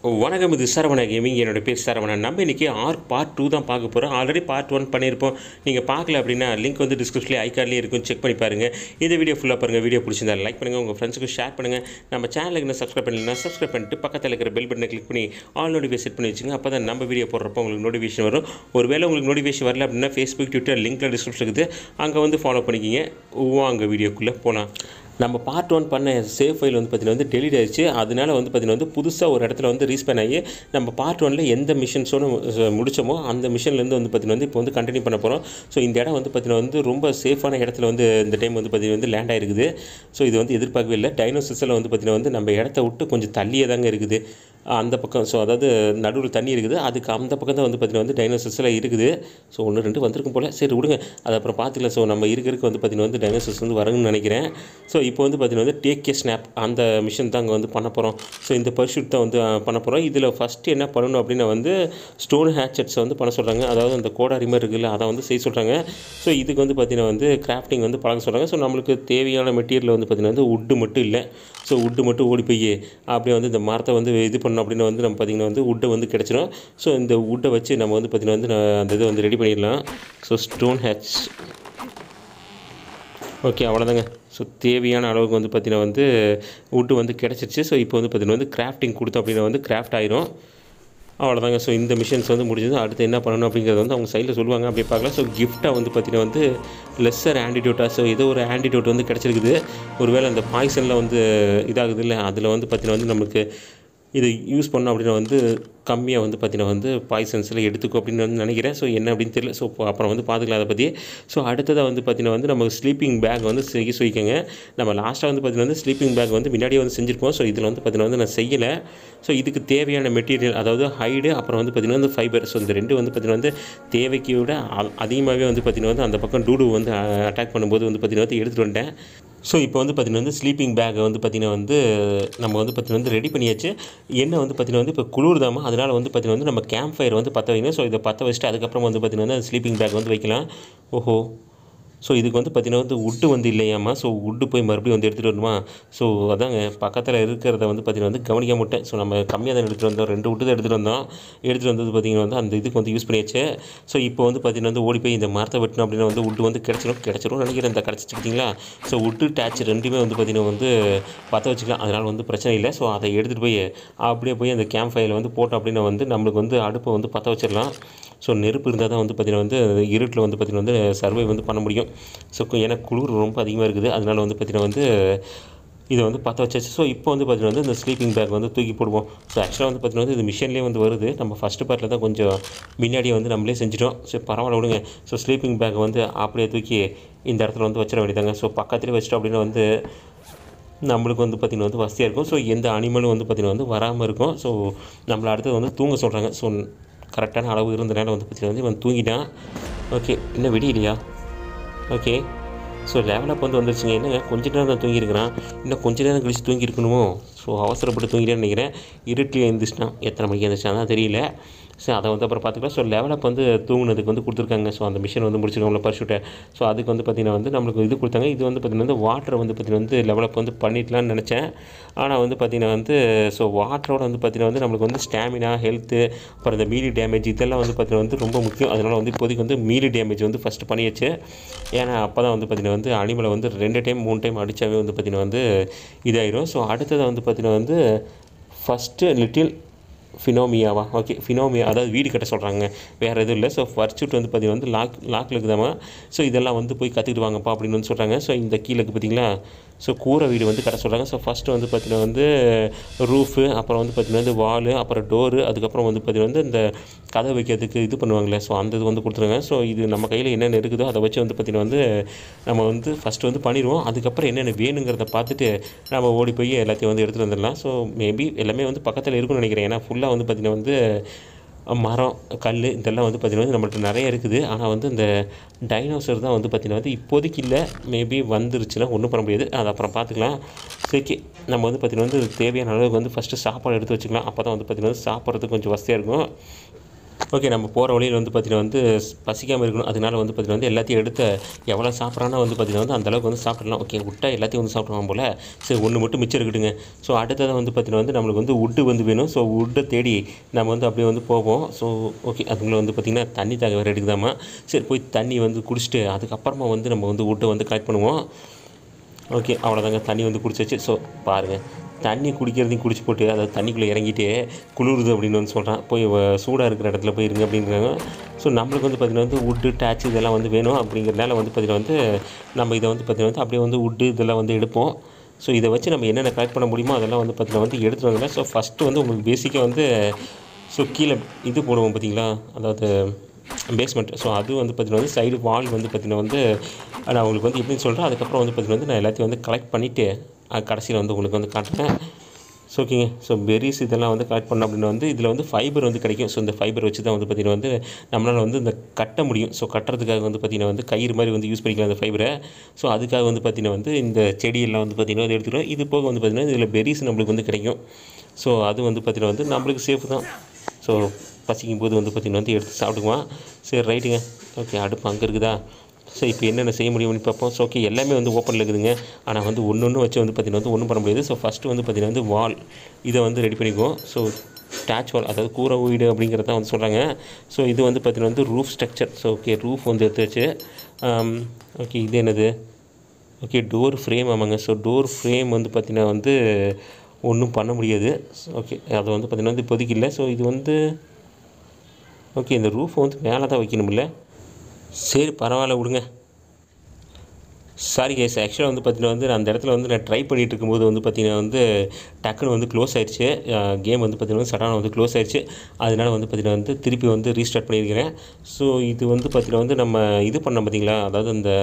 வணக்கம் இது சரவண கேமிங் என்னோட பேர் சரவணன் நம்ம இன்றைக்கி ஆர் பார்ட் டூ தான் பார்க்க போகிறோம் ஆல்ரெடி பார்ட் ஒன் பண்ணியிருப்போம் நீங்கள் பார்க்கல அப்படின்னா லிங்க் வந்து டிஸ்கிரிப்ஷன்லேயே ஐகார்ட்லேயே இருக்கும் செக் பண்ணி பாருங்கள் இந்த வீடியோ ஃபுல்லாக பாருங்கள் வீடியோ பிடிச்சிருந்தா லைக் பண்ணுங்கள் உங்கள் ஃப்ரெண்ட்ஸுக்கு ஷேர் பண்ணுங்கள் நம்ம சேனலுக்கு இன்னும் சப்ஸ்கிரைப் பண்ணலைன்னா சப்ஸ்கிரைப் பண்ணிட்டு பக்கத்தில் இருக்கிற பெல் பட்டனை கிளிக் பண்ணி ஆல் நோட்டிஃபிகேஷன் செட் பண்ணி வச்சுங்க அப்போ தான் நம்ம வீடியோ போடுறப்போ உங்களுக்கு நோட்டிஃபிகேஷன் வரும் ஒருவேளை உங்களுக்கு நோட்டிஃபிகேஷன் வரல அப்படின்னா ஃபேஸ்புக் ட்விட்டர் லிங்க்கில் டிஸ்கிரிப்ஷன் இருக்குது அங்கே வந்து ஃபாலோ பண்ணிக்கிங்க வாங்க வீடியோக்குள்ளே போகலாம் நம்ம பார்ட் ஒன் பண்ண சேவ் ஃபைல் வந்து பார்த்தீங்கன்னா வந்து டெலிட் ஆயிடுச்சு அதனால வந்து பார்த்தீங்கன்னா வந்து புதுசாக ஒரு இடத்துல வந்து ரீஸ்பேன் ஆகி நம்ம பார்ட் ஒனில் எந்த மிஷன்ஸோடு முடிச்சோமோ அந்த மிஷன்லேருந்து வந்து பார்த்தீங்கன்னா வந்து இப்போ வந்து கண்டினியூ பண்ண போகிறோம் ஸோ இந்த இடம் வந்து பார்த்தீங்கன்னா வந்து ரொம்ப சேஃபான இடத்துல வந்து இந்த டைம் வந்து பார்த்தீங்கன்னா வந்து லேண்ட் ஆயிருக்குது ஸோ இது வந்து எதிர்பார்க்கவே இல்லை டைனோசிஸில் வந்து பார்த்தீங்கன்னா வந்து நம்ம இடத்த விட்டு கொஞ்சம் தள்ளியே தாங்க இருக்குது அந்த பக்கம் ஸோ அதாவது நடுவில் தண்ணி இருக்குது அதுக்கு அந்த பக்கம் தான் வந்து பார்த்தீங்கன்னா வந்து டைனோசர்ஸில் இருக்குது ஸோ ஒன்று ரெண்டு வந்திருக்கும் போல் சரி விடுங்க அது அப்புறம் பார்த்துக்கலாம் ஸோ நம்ம இருக்கிறதுக்கு வந்து பார்த்தீங்கன்னா வந்து டைனோசர்ஸ் வந்து வரும்னு நினைக்கிறேன் ஸோ இப்போ வந்து பார்த்தீங்கன்னா வந்து டேக் கே ஸ்னாப் அந்த மிஷன் தான் அங்கே வந்து பண்ண போகிறோம் ஸோ இந்த பர்ஷூட் தான் வந்து அஹ், பண்ண போகிறோம் இதில் ஃபஸ்ட்டு என்ன பண்ணணும் அப்படின்னா வந்து ஸ்டோன் ஹேட்செட்ஸை வந்து பண்ண சொல்கிறாங்க அதாவது அந்த கோடாரி மாதிரி இருக்குல்ல அதை வந்து செய்ய சொல்கிறாங்க ஸோ இதுக்கு வந்து பார்த்தீங்கன்னா வந்து கிராஃப்டிங் வந்து பழக சொல்கிறாங்க ஸோ நம்மளுக்கு தேவையான மெட்டீரியல் வந்து பார்த்தீங்கன்னா வந்து உட்டு மட்டும் இல்லை ஸோ உட்டு மட்டும் ஓடி போய் அப்படியே வந்து இந்த மரத்தை வந்து இது பண்ணோம் அப்படின்னு வந்து நம்ம பார்த்திங்கன்னா வந்து உட்டை வந்து கிடச்சிரும் ஸோ இந்த உட்டை வச்சு நம்ம வந்து பார்த்திங்கன்னா வந்து நான் அந்த இதை வந்து ரெடி பண்ணிடலாம் ஸோ ஸ்டோன் ஹேட்ச் ஓகே அவ்வளோதாங்க ஸோ தேவையான அளவுக்கு வந்து பார்த்திங்கன்னா வந்து உட்டு வந்து கிடச்சிருச்சு ஸோ இப்போ வந்து பார்த்திங்கன்னா வந்து கிராஃப்டிங் கொடுத்தோம் அப்படின்னா வந்து கிராஃப்ட் ஆயிரும் அவ்வளோதாங்க ஸோ இந்த மிஷின்ஸ் வந்து முடிஞ்சது அடுத்து என்ன பண்ணணும் அப்படிங்கிறது வந்து அவங்க சைடில் சொல்லுவாங்க அப்படி பார்க்கலாம் ஸோ கிஃப்ட்டாக வந்து பார்த்தீங்கன்னா வந்து லெஸ்ஸர் ஆன்டிடியூட்டாக ஸோ ஏதோ ஒரு ஆன்டிடியூட் வந்து கிடச்சிருக்குது ஒருவேளை அந்த பாய்சனில் வந்து இதாகுது இல்லை அதில் வந்து பார்த்தீங்கன்னா வந்து நமக்கு இது யூஸ் பண்ணோம் அப்படின்னா வந்து கம்மியாக வந்து பார்த்தீங்கன்னா வந்து பாய்சன்ஸில் எடுத்துக்கும் அப்படின்னு வந்து நினைக்கிறேன் ஸோ என்ன அப்படின்னு தெரியல ஸோ அப்புறம் வந்து பார்த்துக்கலாம் அதை பற்றி ஸோ அடுத்ததாக வந்து பார்த்தீங்கன்னா வந்து நம்ம ஸ்லீப்பிங் பேக் வந்து செய்ய சொல்லிக்கோங்க நம்ம லாஸ்ட்டாக வந்து பார்த்தீங்கன்னா வந்து ஸ்லீப்பிங் பேக் வந்து முன்னாடியே வந்து செஞ்சுருப்போம் ஸோ இதில் வந்து பார்த்தீங்கன்னா வந்து நான் செய்யலை ஸோ இதுக்கு தேவையான மெட்டீரியல் அதாவது ஹைடு அப்புறம் வந்து பார்த்தீங்கன்னா வந்து ஃபைபர் ஸோ இந்த ரெண்டு வந்து பார்த்தீங்கன்னா வந்து தேவைக்கு விட அ- அதிகமாகவே வந்து பார்த்தீங்கன்னா வந்து அந்த பக்கம் டூடு வந்து அட்டாக் பண்ணும்போது வந்து பார்த்தீங்கன்னா வந்து எடுத்துகிட்டு வந்துட்டேன் ஸோ இப்போ வந்து பார்த்தீங்கன்னா வந்து ஸ்லீப்பிங் பேக்கை வந்து பார்த்தீங்கன்னா வந்து நம்ம வந்து பார்த்தீங்கன்னா வந்து ரெடி பண்ணியாச்சு என்ன வந்து பார்த்தீங்கன்னா வந்து இப்போ குளிர்தாமா அதனால் வந்து பார்த்தீங்கன்னா வந்து நம்ம கேம்ப் ஃபயர் வந்து பற்ற வைக்கணும் ஸோ இதை பற்ற வச்சுட்டு அதுக்கப்புறம் வந்து பார்த்தீங்கன்னா வந்து ஸ்லீப்பிங் பேக் வந்து வைக்கலாம் ஓஹோ ஸோ இதுக்கு வந்து பார்த்தீங்கன்னா வந்து உட்டு வந்து இல்லையாம்மா ஸோ உட்டு போய் மறுபடியும் வந்து எடுத்துகிட்டு வரணுமா ஸோ அதாங்க பக்கத்தில் இருக்கிறத வந்து பார்த்தீங்கன்னா வந்து கவனிக்க மாட்டேன் ஸோ நம்ம கம்மியாக தான் எடுத்துகிட்டு வந்தோம் ரெண்டு விட்டு தான் எடுத்துகிட்டு வந்தோம் எடுத்துகிட்டு வந்தது பார்த்தீங்கன்னா வந்து அந்த இதுக்கு வந்து யூஸ் பண்ணியாச்சு ஸோ இப்போ வந்து பார்த்தீங்கன்னா வந்து ஓடி போய் இந்த மரத்தை வெட்டணும் அப்படின்னா வந்து உட்டு வந்து கிடச்சிரும் கிடச்சிரும் நினைக்கிறேன் இந்த கிடச்சிச்சு பார்த்தீங்களா ஸோ உட்டு டேச் ரெண்டுமே வந்து பார்த்தீங்கன்னா வந்து பற்ற வச்சுக்கலாம் அதனால் வந்து பிரச்சனை இல்லை ஸோ அதை எடுத்துகிட்டு போய் அப்படியே போய் அந்த கேம்ப் ஃபயரில் வந்து போட்டோம் அப்படின்னா வந்து நம்மளுக்கு வந்து அடுப்பை வந்து பற்ற வச்சிடலாம் ஸோ நெருப்பு இருந்தால் தான் வந்து பார்த்திங்கன்னா வந்து இருட்டில் வந்து பார்த்திங்கன்னா வந்து சர்வை வந்து பண்ண முடியும் ஸோ ஏன்னா குளிர் ரொம்ப அதிகமாக இருக்குது அதனால் வந்து பார்த்திங்கன்னா வந்து இதை வந்து பற்ற வச்சாச்சு ஸோ இப்போ வந்து பார்த்திங்கன்னா வந்து இந்த ஸ்லீப்பிங் பேக் வந்து தூக்கி போடுவோம் ஸோ ஆக்சுவலாக வந்து பார்த்திங்கன்னா வந்து இது மிஷின்லேயே வந்து வருது நம்ம ஃபஸ்ட்டு பார்ட்டில் தான் கொஞ்சம் முன்னாடியே வந்து நம்மளே செஞ்சிட்டோம் ஸோ பரவாயில்ல விடுங்க ஸோ ஸ்லீப்பிங் பேக் வந்து அப்படியே தூக்கி இந்த இடத்துல வந்து வச்சிட வேண்டியதாங்க ஸோ பக்கத்துலேயே வச்சிட்டோம் அப்படின்னா வந்து நம்மளுக்கு வந்து பார்த்திங்கன்னா வந்து வசதியாக இருக்கும் ஸோ எந்த அனிமலும் வந்து பார்த்திங்கன்னா வந்து வராமல் இருக்கும் ஸோ நம்மளை அடுத்தது வந்து தூங்க சொல்கிறாங்க ஸோ கரெக்டான அளவு இருந்தனால வந்து பார்த்திங்கன்னா வந்து இவன் தூங்கிட்டான் ஓகே இன்னும் விடியலையா ஓகே ஸோ லெவலப் வந்து வந்துருச்சுங்க என்னங்க கொஞ்ச நேரம் தான் தூங்கியிருக்கிறான் இன்னும் கொஞ்ச நேரம் கழிச்சு தூங்கி இருக்கணுமோ ஸோ அவசரப்பட்டு தூங்கிட்டேன்னு நினைக்கிறேன் இருட்டில் எழுந்துச்சுனா எத்தனை மணிக்கு எழுந்துச்சுனா தான் தெரியல ஸோ அதை வந்து அப்புறம் பார்த்துக்கலாம் ஸோ லெவலப் வந்து தூங்குனதுக்கு வந்து கொடுத்துருக்காங்க ஸோ அந்த மிஷின் வந்து முடிச்சிருக்கோம்ல பர்ஷூட்டை ஸோ அதுக்கு வந்து பார்த்திங்கன்னா வந்து நம்மளுக்கு இது கொடுத்தாங்க இது வந்து பார்த்திங்கன்னா வந்து வாட்டரை வந்து பார்த்திங்கன்னா வந்து லெவலப் வந்து பண்ணிடலாம்னு நினச்சேன் ஆனால் வந்து பார்த்திங்கன்னா வந்து ஸோ வாட்டரோட வந்து பார்த்திங்கன்னா வந்து நம்மளுக்கு வந்து ஸ்டாமினா ஹெல்த்து அப்புறம் இந்த மீலி டேமேஜ் இதெல்லாம் வந்து பார்த்திங்கன்னா வந்து ரொம்ப முக்கியம் அதனால் வந்து இப்போதைக்கு வந்து மீலி டேமேஜ் வந்து ஃபஸ்ட்டு பண்ணியாச்சு ஏன்னா அப்போ தான் வந்து பார்த்திங்கன்னா வந்து அனிமலை வந்து ரெண்டு டைம் மூணு டைம் அடித்தாவே வந்து பார்த்திங்கன்னா வந்து இதாயிரும் ஸோ அடுத்தது வந்து பார்த்திங்கன்னா வந்து ஃபஸ்ட்டு லிட்டில் ஃபினோமியாவா ஓகே ஃபினோமியா அதாவது வீடு கட்ட சொல்கிறாங்க வேறு எதுவும் இல்லை ஸோ ஃபர்ஸ்ட் வந்து பார்த்தீங்கன்னா வந்து லாக் லாக்கில் இருக்குதாமா ஸோ இதெல்லாம் வந்து போய் கற்றுக்கிட்டு வாங்கப்பா அப்படின்னு வந்து சொல்கிறாங்க ஸோ இந்த கீழே இருக்குது பார்த்தீங்களா ஸோ கூரை வீடு வந்து கட்ட சொல்கிறாங்க ஸோ ஃபஸ்ட்டு வந்து பார்த்தீங்கன்னா வந்து ரூஃபு அப்புறம் வந்து பார்த்தீங்கன்னா வந்து வாலு அப்புறம் டோரு அதுக்கப்புறம் வந்து பார்த்தீங்கன்னா வந்து இந்த கதை வைக்கிறதுக்கு இது பண்ணுவாங்களே ஸோ அந்த இது வந்து கொடுத்துருங்க ஸோ இது நம்ம கையில் என்னென்ன இருக்குதோ அதை வச்சு வந்து பார்த்தீங்கன்னா வந்து நம்ம வந்து ஃபஸ்ட்டு வந்து பண்ணிடுவோம் அதுக்கப்புறம் என்னென்ன வேணுங்கிறத பார்த்துட்டு நம்ம ஓடி போய் எல்லாத்தையும் வந்து எடுத்துகிட்டு வந்துடலாம் ஸோ மேபி எல்லாமே வந்து பக்கத்தில் இருக்கும்னு நினைக்கிறேன் ஏன்னா ஃபுல்லாக வந்து பார்த்திங்கன்னா வந்து மரம் கல் இதெல்லாம் வந்து பார்த்திங்கன்னா வந்து நம்மள்ட்ட நிறைய இருக்குது ஆனால் வந்து இந்த டைனோசர் தான் வந்து பார்த்திங்கன்னா வந்து இப்போதைக்கு இல்லை மேபி வந்துருச்சுன்னா ஒன்றும் பண்ண முடியாது அது அப்புறம் பார்த்துக்கலாம் சரி நம்ம வந்து பார்த்திங்கன்னா வந்து தேவையான அளவுக்கு வந்து ஃபஸ்ட்டு சாப்பாடு எடுத்து வச்சுக்கலாம் அப்போ தான் வந்து பார்த்திங்கன்னா வந்து சாப்பிட்றதுக்கு கொஞ்சம் வசதியாக இருக்கும் ஓகே நம்ம போகிற வழியில் வந்து பார்த்திங்கன்னா வந்து பசிக்காமல் இருக்கணும் அதனால வந்து பார்த்திங்கன்னா வந்து எல்லாத்தையும் எடுத்து எவ்வளோ சாப்பிட்றானா வந்து பார்த்திங்கன்னா வந்து அந்தளவுக்கு வந்து சாப்பிட்றலாம் ஓகே விட்டா எல்லாத்தையும் வந்து சாப்பிடுவான் போல் சரி ஒன்று மட்டும் மிச்சம் இருக்கட்டுங்க ஸோ அடுத்ததாக வந்து பார்த்திங்கன்னா வந்து நம்மளுக்கு வந்து உட்டு வந்து வேணும் ஸோ உட்டை தேடி நம்ம வந்து அப்படியே வந்து போவோம் ஸோ ஓகே அதுக்குள்ளே வந்து பார்த்திங்கன்னா தண்ணி தாக வேறு எடுக்குதாமா சரி போய் தண்ணி வந்து குடிச்சிட்டு அதுக்கப்புறமா வந்து நம்ம வந்து உட்டை வந்து கலெக்ட் பண்ணுவோம் ஓகே அவ்வளோதாங்க தண்ணி வந்து குடிச்சாச்சு ஸோ பாருங்கள் தண்ணி குடிக்கிறதையும் குடிச்சு போட்டு அதாவது தண்ணிக்குள்ளே இறங்கிட்டு குளிருது அப்படின்னு வந்து சொல்கிறான் போய் வ- சூடாக இருக்கிற இடத்துல போய் இருங்க அப்படிங்கிறாங்க ஸோ நம்மளுக்கு வந்து பார்த்திங்கன்னா வந்து உட்டு டேச் இதெல்லாம் வந்து வேணும் அப்படிங்கிறதுனால வந்து பார்த்திங்கன்னா வந்து நம்ம இதை வந்து பார்த்திங்கன்னா வந்து அப்படியே வந்து உட்டு இதெல்லாம் வந்து எடுப்போம் ஸோ இதை வச்சு நம்ம என்னென்ன கலெக்ட் பண்ண முடியுமோ அதெல்லாம் வந்து பார்த்திங்கன்னா வந்து எடுத்துகிட்டு வந்துடலாம் ஸோ ஃபஸ்ட்டு வந்து உங்களுக்கு பேசிக்காக வந்து ஸோ கீழே இது போடுவோம் பார்த்தீங்களா அதாவது பேஸ்மெண்ட் ஸோ அது வந்து பார்த்திங்கன்னா வந்து சைடு வால் வந்து பார்த்திங்கன்னா வந்து நான் உங்களுக்கு வந்து எப்படின்னு சொல்கிறேன் அதுக்கப்புறம் வந்து பார்த்திங்கன்னா வந்து நான் எல்லாத்தையும் வந்து கலெக்ட் பண்ணிவிட்டு கடைசியில் வந்து உங்களுக்கு வந்து காட்டுறேன் ஸோ ஓகேங்க ஸோ பெரிஸ் இதெல்லாம் வந்து கலெக்ட் பண்ணோம் அப்படின்னு வந்து இதில் வந்து ஃபைபர் வந்து கிடைக்கும் ஸோ இந்த ஃபைபர் வச்சு தான் வந்து பார்த்திங்கன்னா வந்து நம்மளால் வந்து இந்த கட்ட முடியும் ஸோ கட்டுறதுக்காக வந்து பார்த்திங்கன்னா வந்து கயிறு மாதிரி வந்து யூஸ் பண்ணிக்கலாம் அந்த ஃபைபரை ஸோ அதுக்காக வந்து பார்த்திங்கன்னா வந்து இந்த செடியெல்லாம் வந்து பார்த்திங்கன்னா வந்து எடுத்துக்கிறோம் இது போக வந்து பார்த்திங்கன்னா இதில் பெரிஸ் நம்மளுக்கு வந்து கிடைக்கும் ஸோ அது வந்து பார்த்திங்கன்னா வந்து நம்மளுக்கு சேஃப் தான் ஸோ பசிக்கும் போது வந்து பார்த்திங்கன்னா வந்து எடுத்து சாப்பிடுவான் சரி ரைட்டுங்க ஓகே அடுப்பு அங்கே இருக்குதா ஸோ இப்போ என்னென்ன செய்ய முடியும்னு பார்ப்போம் ஸோ ஓகே எல்லாமே வந்து ஓப்பனில் இருக்குதுங்க ஆனால் வந்து ஒன்று ஒன்று வச்சு வந்து பார்த்திங்கன்னா வந்து ஒன்றும் பண்ண முடியாது ஸோ ஃபஸ்ட்டு வந்து பார்த்திங்கன்னா வந்து வால் இதை வந்து ரெடி பண்ணிக்குவோம் ஸோ டேச் வால் அதாவது கூரை வீடு அப்படிங்கிறத வந்து சொல்கிறாங்க ஸோ இது வந்து பார்த்திங்கன்னா வந்து roof structure so okay roof வந்து எடுத்து வச்சு ஓகே இது என்னது ஓகே டோர் ஃப்ரேம் ஆமாங்க ஸோ டோர் ஃப்ரேம் வந்து பார்த்திங்கன்னா வந்து ஒன்றும் பண்ண முடியாது ஓகே அது வந்து பார்த்திங்கன்னா வந்து இப்போதைக்கு இல்லை ஸோ இது வந்து ஓகே இந்த ரூஃப் வந்து மேலே தான் வைக்கணும்ல சரி பரவாயில்ல விடுங்க சாரி கேஸ் ஆக்சுவலாக வந்து பார்த்தீங்கன்னா வந்து நான் அந்த இடத்துல வந்து நான் ட்ரை பண்ணிட்டு இருக்கும்போது வந்து பார்த்தீங்கன்னா வந்து டக்குன்னு வந்து க்ளோஸ் ஆயிடுச்சு கேம் வந்து பார்த்தீங்கன்னா சடனாக வந்து க்ளோஸ் ஆயிடுச்சு அதனால வந்து பார்த்தீங்கன்னா வந்து திருப்பி வந்து ரீஸ்டார்ட் பண்ணியிருக்கிறேன் ஸோ இது வந்து பார்த்தீங்கன்னா வந்து நம்ம இது பண்ணோம் பார்த்தீங்களா அதாவது இந்த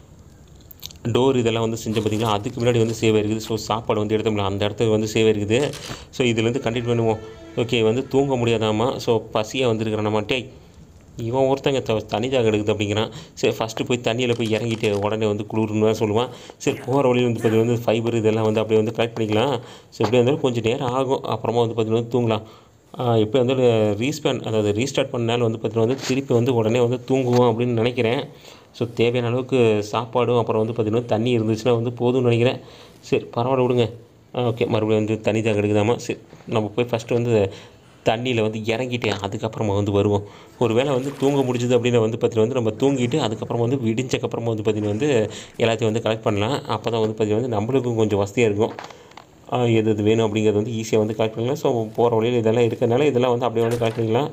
டோர் இதெல்லாம் வந்து செஞ்ச பார்த்தீங்களா அதுக்கு முன்னாடி வந்து சேவ் இருக்குது ஸோ சாப்பாடு வந்து எடுத்தோம்ல அந்த இடத்துக்கு வந்து சேவ் இருக்குது ஸோ இதுலேருந்து கண்டினியூ பண்ணுவோம் ஓகே வந்து தூங்க முடியாதாம்மா ஸோ பசியாக வந்துருக்கிறேன் டேய் இவன் ஒருத்தங்க த தனி ஜாகம் எடுக்குது அப்படிங்கிறான் சரி ஃபஸ்ட்டு போய் தண்ணியில் போய் இறங்கிட்டு உடனே வந்து குளிர்னு தான் சொல்லுவான் சரி போகிற வழியில் வந்து பார்த்தீங்கன்னா வந்து ஃபைபர் இதெல்லாம் வந்து அப்படியே வந்து கலெக்ட் பண்ணிக்கலாம் ஸோ எப்படியா இருந்தாலும் கொஞ்சம் நேரம் ஆகும் அப்புறமா வந்து பார்த்தீங்கன்னா வந்து தூங்கலாம் இப்போ வந்து ரீஸ்பேன் அதாவது ரீஸ்டார்ட் பண்ணனால வந்து பார்த்தீங்கன்னா வந்து திருப்பி வந்து உடனே வந்து தூங்குவோம் அப்படின்னு நினைக்கிறேன் ஸோ தேவையான அளவுக்கு சாப்பாடும் அப்புறம் வந்து பார்த்திங்கன்னா தண்ணி இருந்துச்சுன்னா வந்து போதும்னு நினைக்கிறேன் சரி பரவாயில்ல விடுங்க ஓகே மறுபடியும் வந்து தண்ணி தான் எடுக்குதாமா சரி நம்ம போய் ஃபஸ்ட்டு வந்து தண்ணியில் வந்து இறங்கிட்டு அதுக்கப்புறமா வந்து வருவோம் ஒரு வேளை வந்து தூங்க முடிஞ்சது அப்படின்னு வந்து பார்த்தீங்கன்னா வந்து நம்ம தூங்கிட்டு அதுக்கப்புறமா வந்து விடிஞ்சக்கப்புறமா வந்து பார்த்திங்கன்னா வந்து எல்லாத்தையும் வந்து கலெக்ட் பண்ணலாம் அப்போ தான் வந்து பார்த்திங்கன்னா வந்து நம்மளுக்கும் கொஞ்சம் வசதியாக இருக்கும் ஆஹ் எது எது வேணும் அப்படிங்கிறது வந்து ஈஸியாக வந்து கலெக்ட் பண்ணிக்கலாம் ஸோ போகிற வழியில் இதெல்லாம் இருக்கிறதுனால இதெல்லாம் வந்து அப்படியே வந்து கலெக்ட் பண்ணிக்கலாம்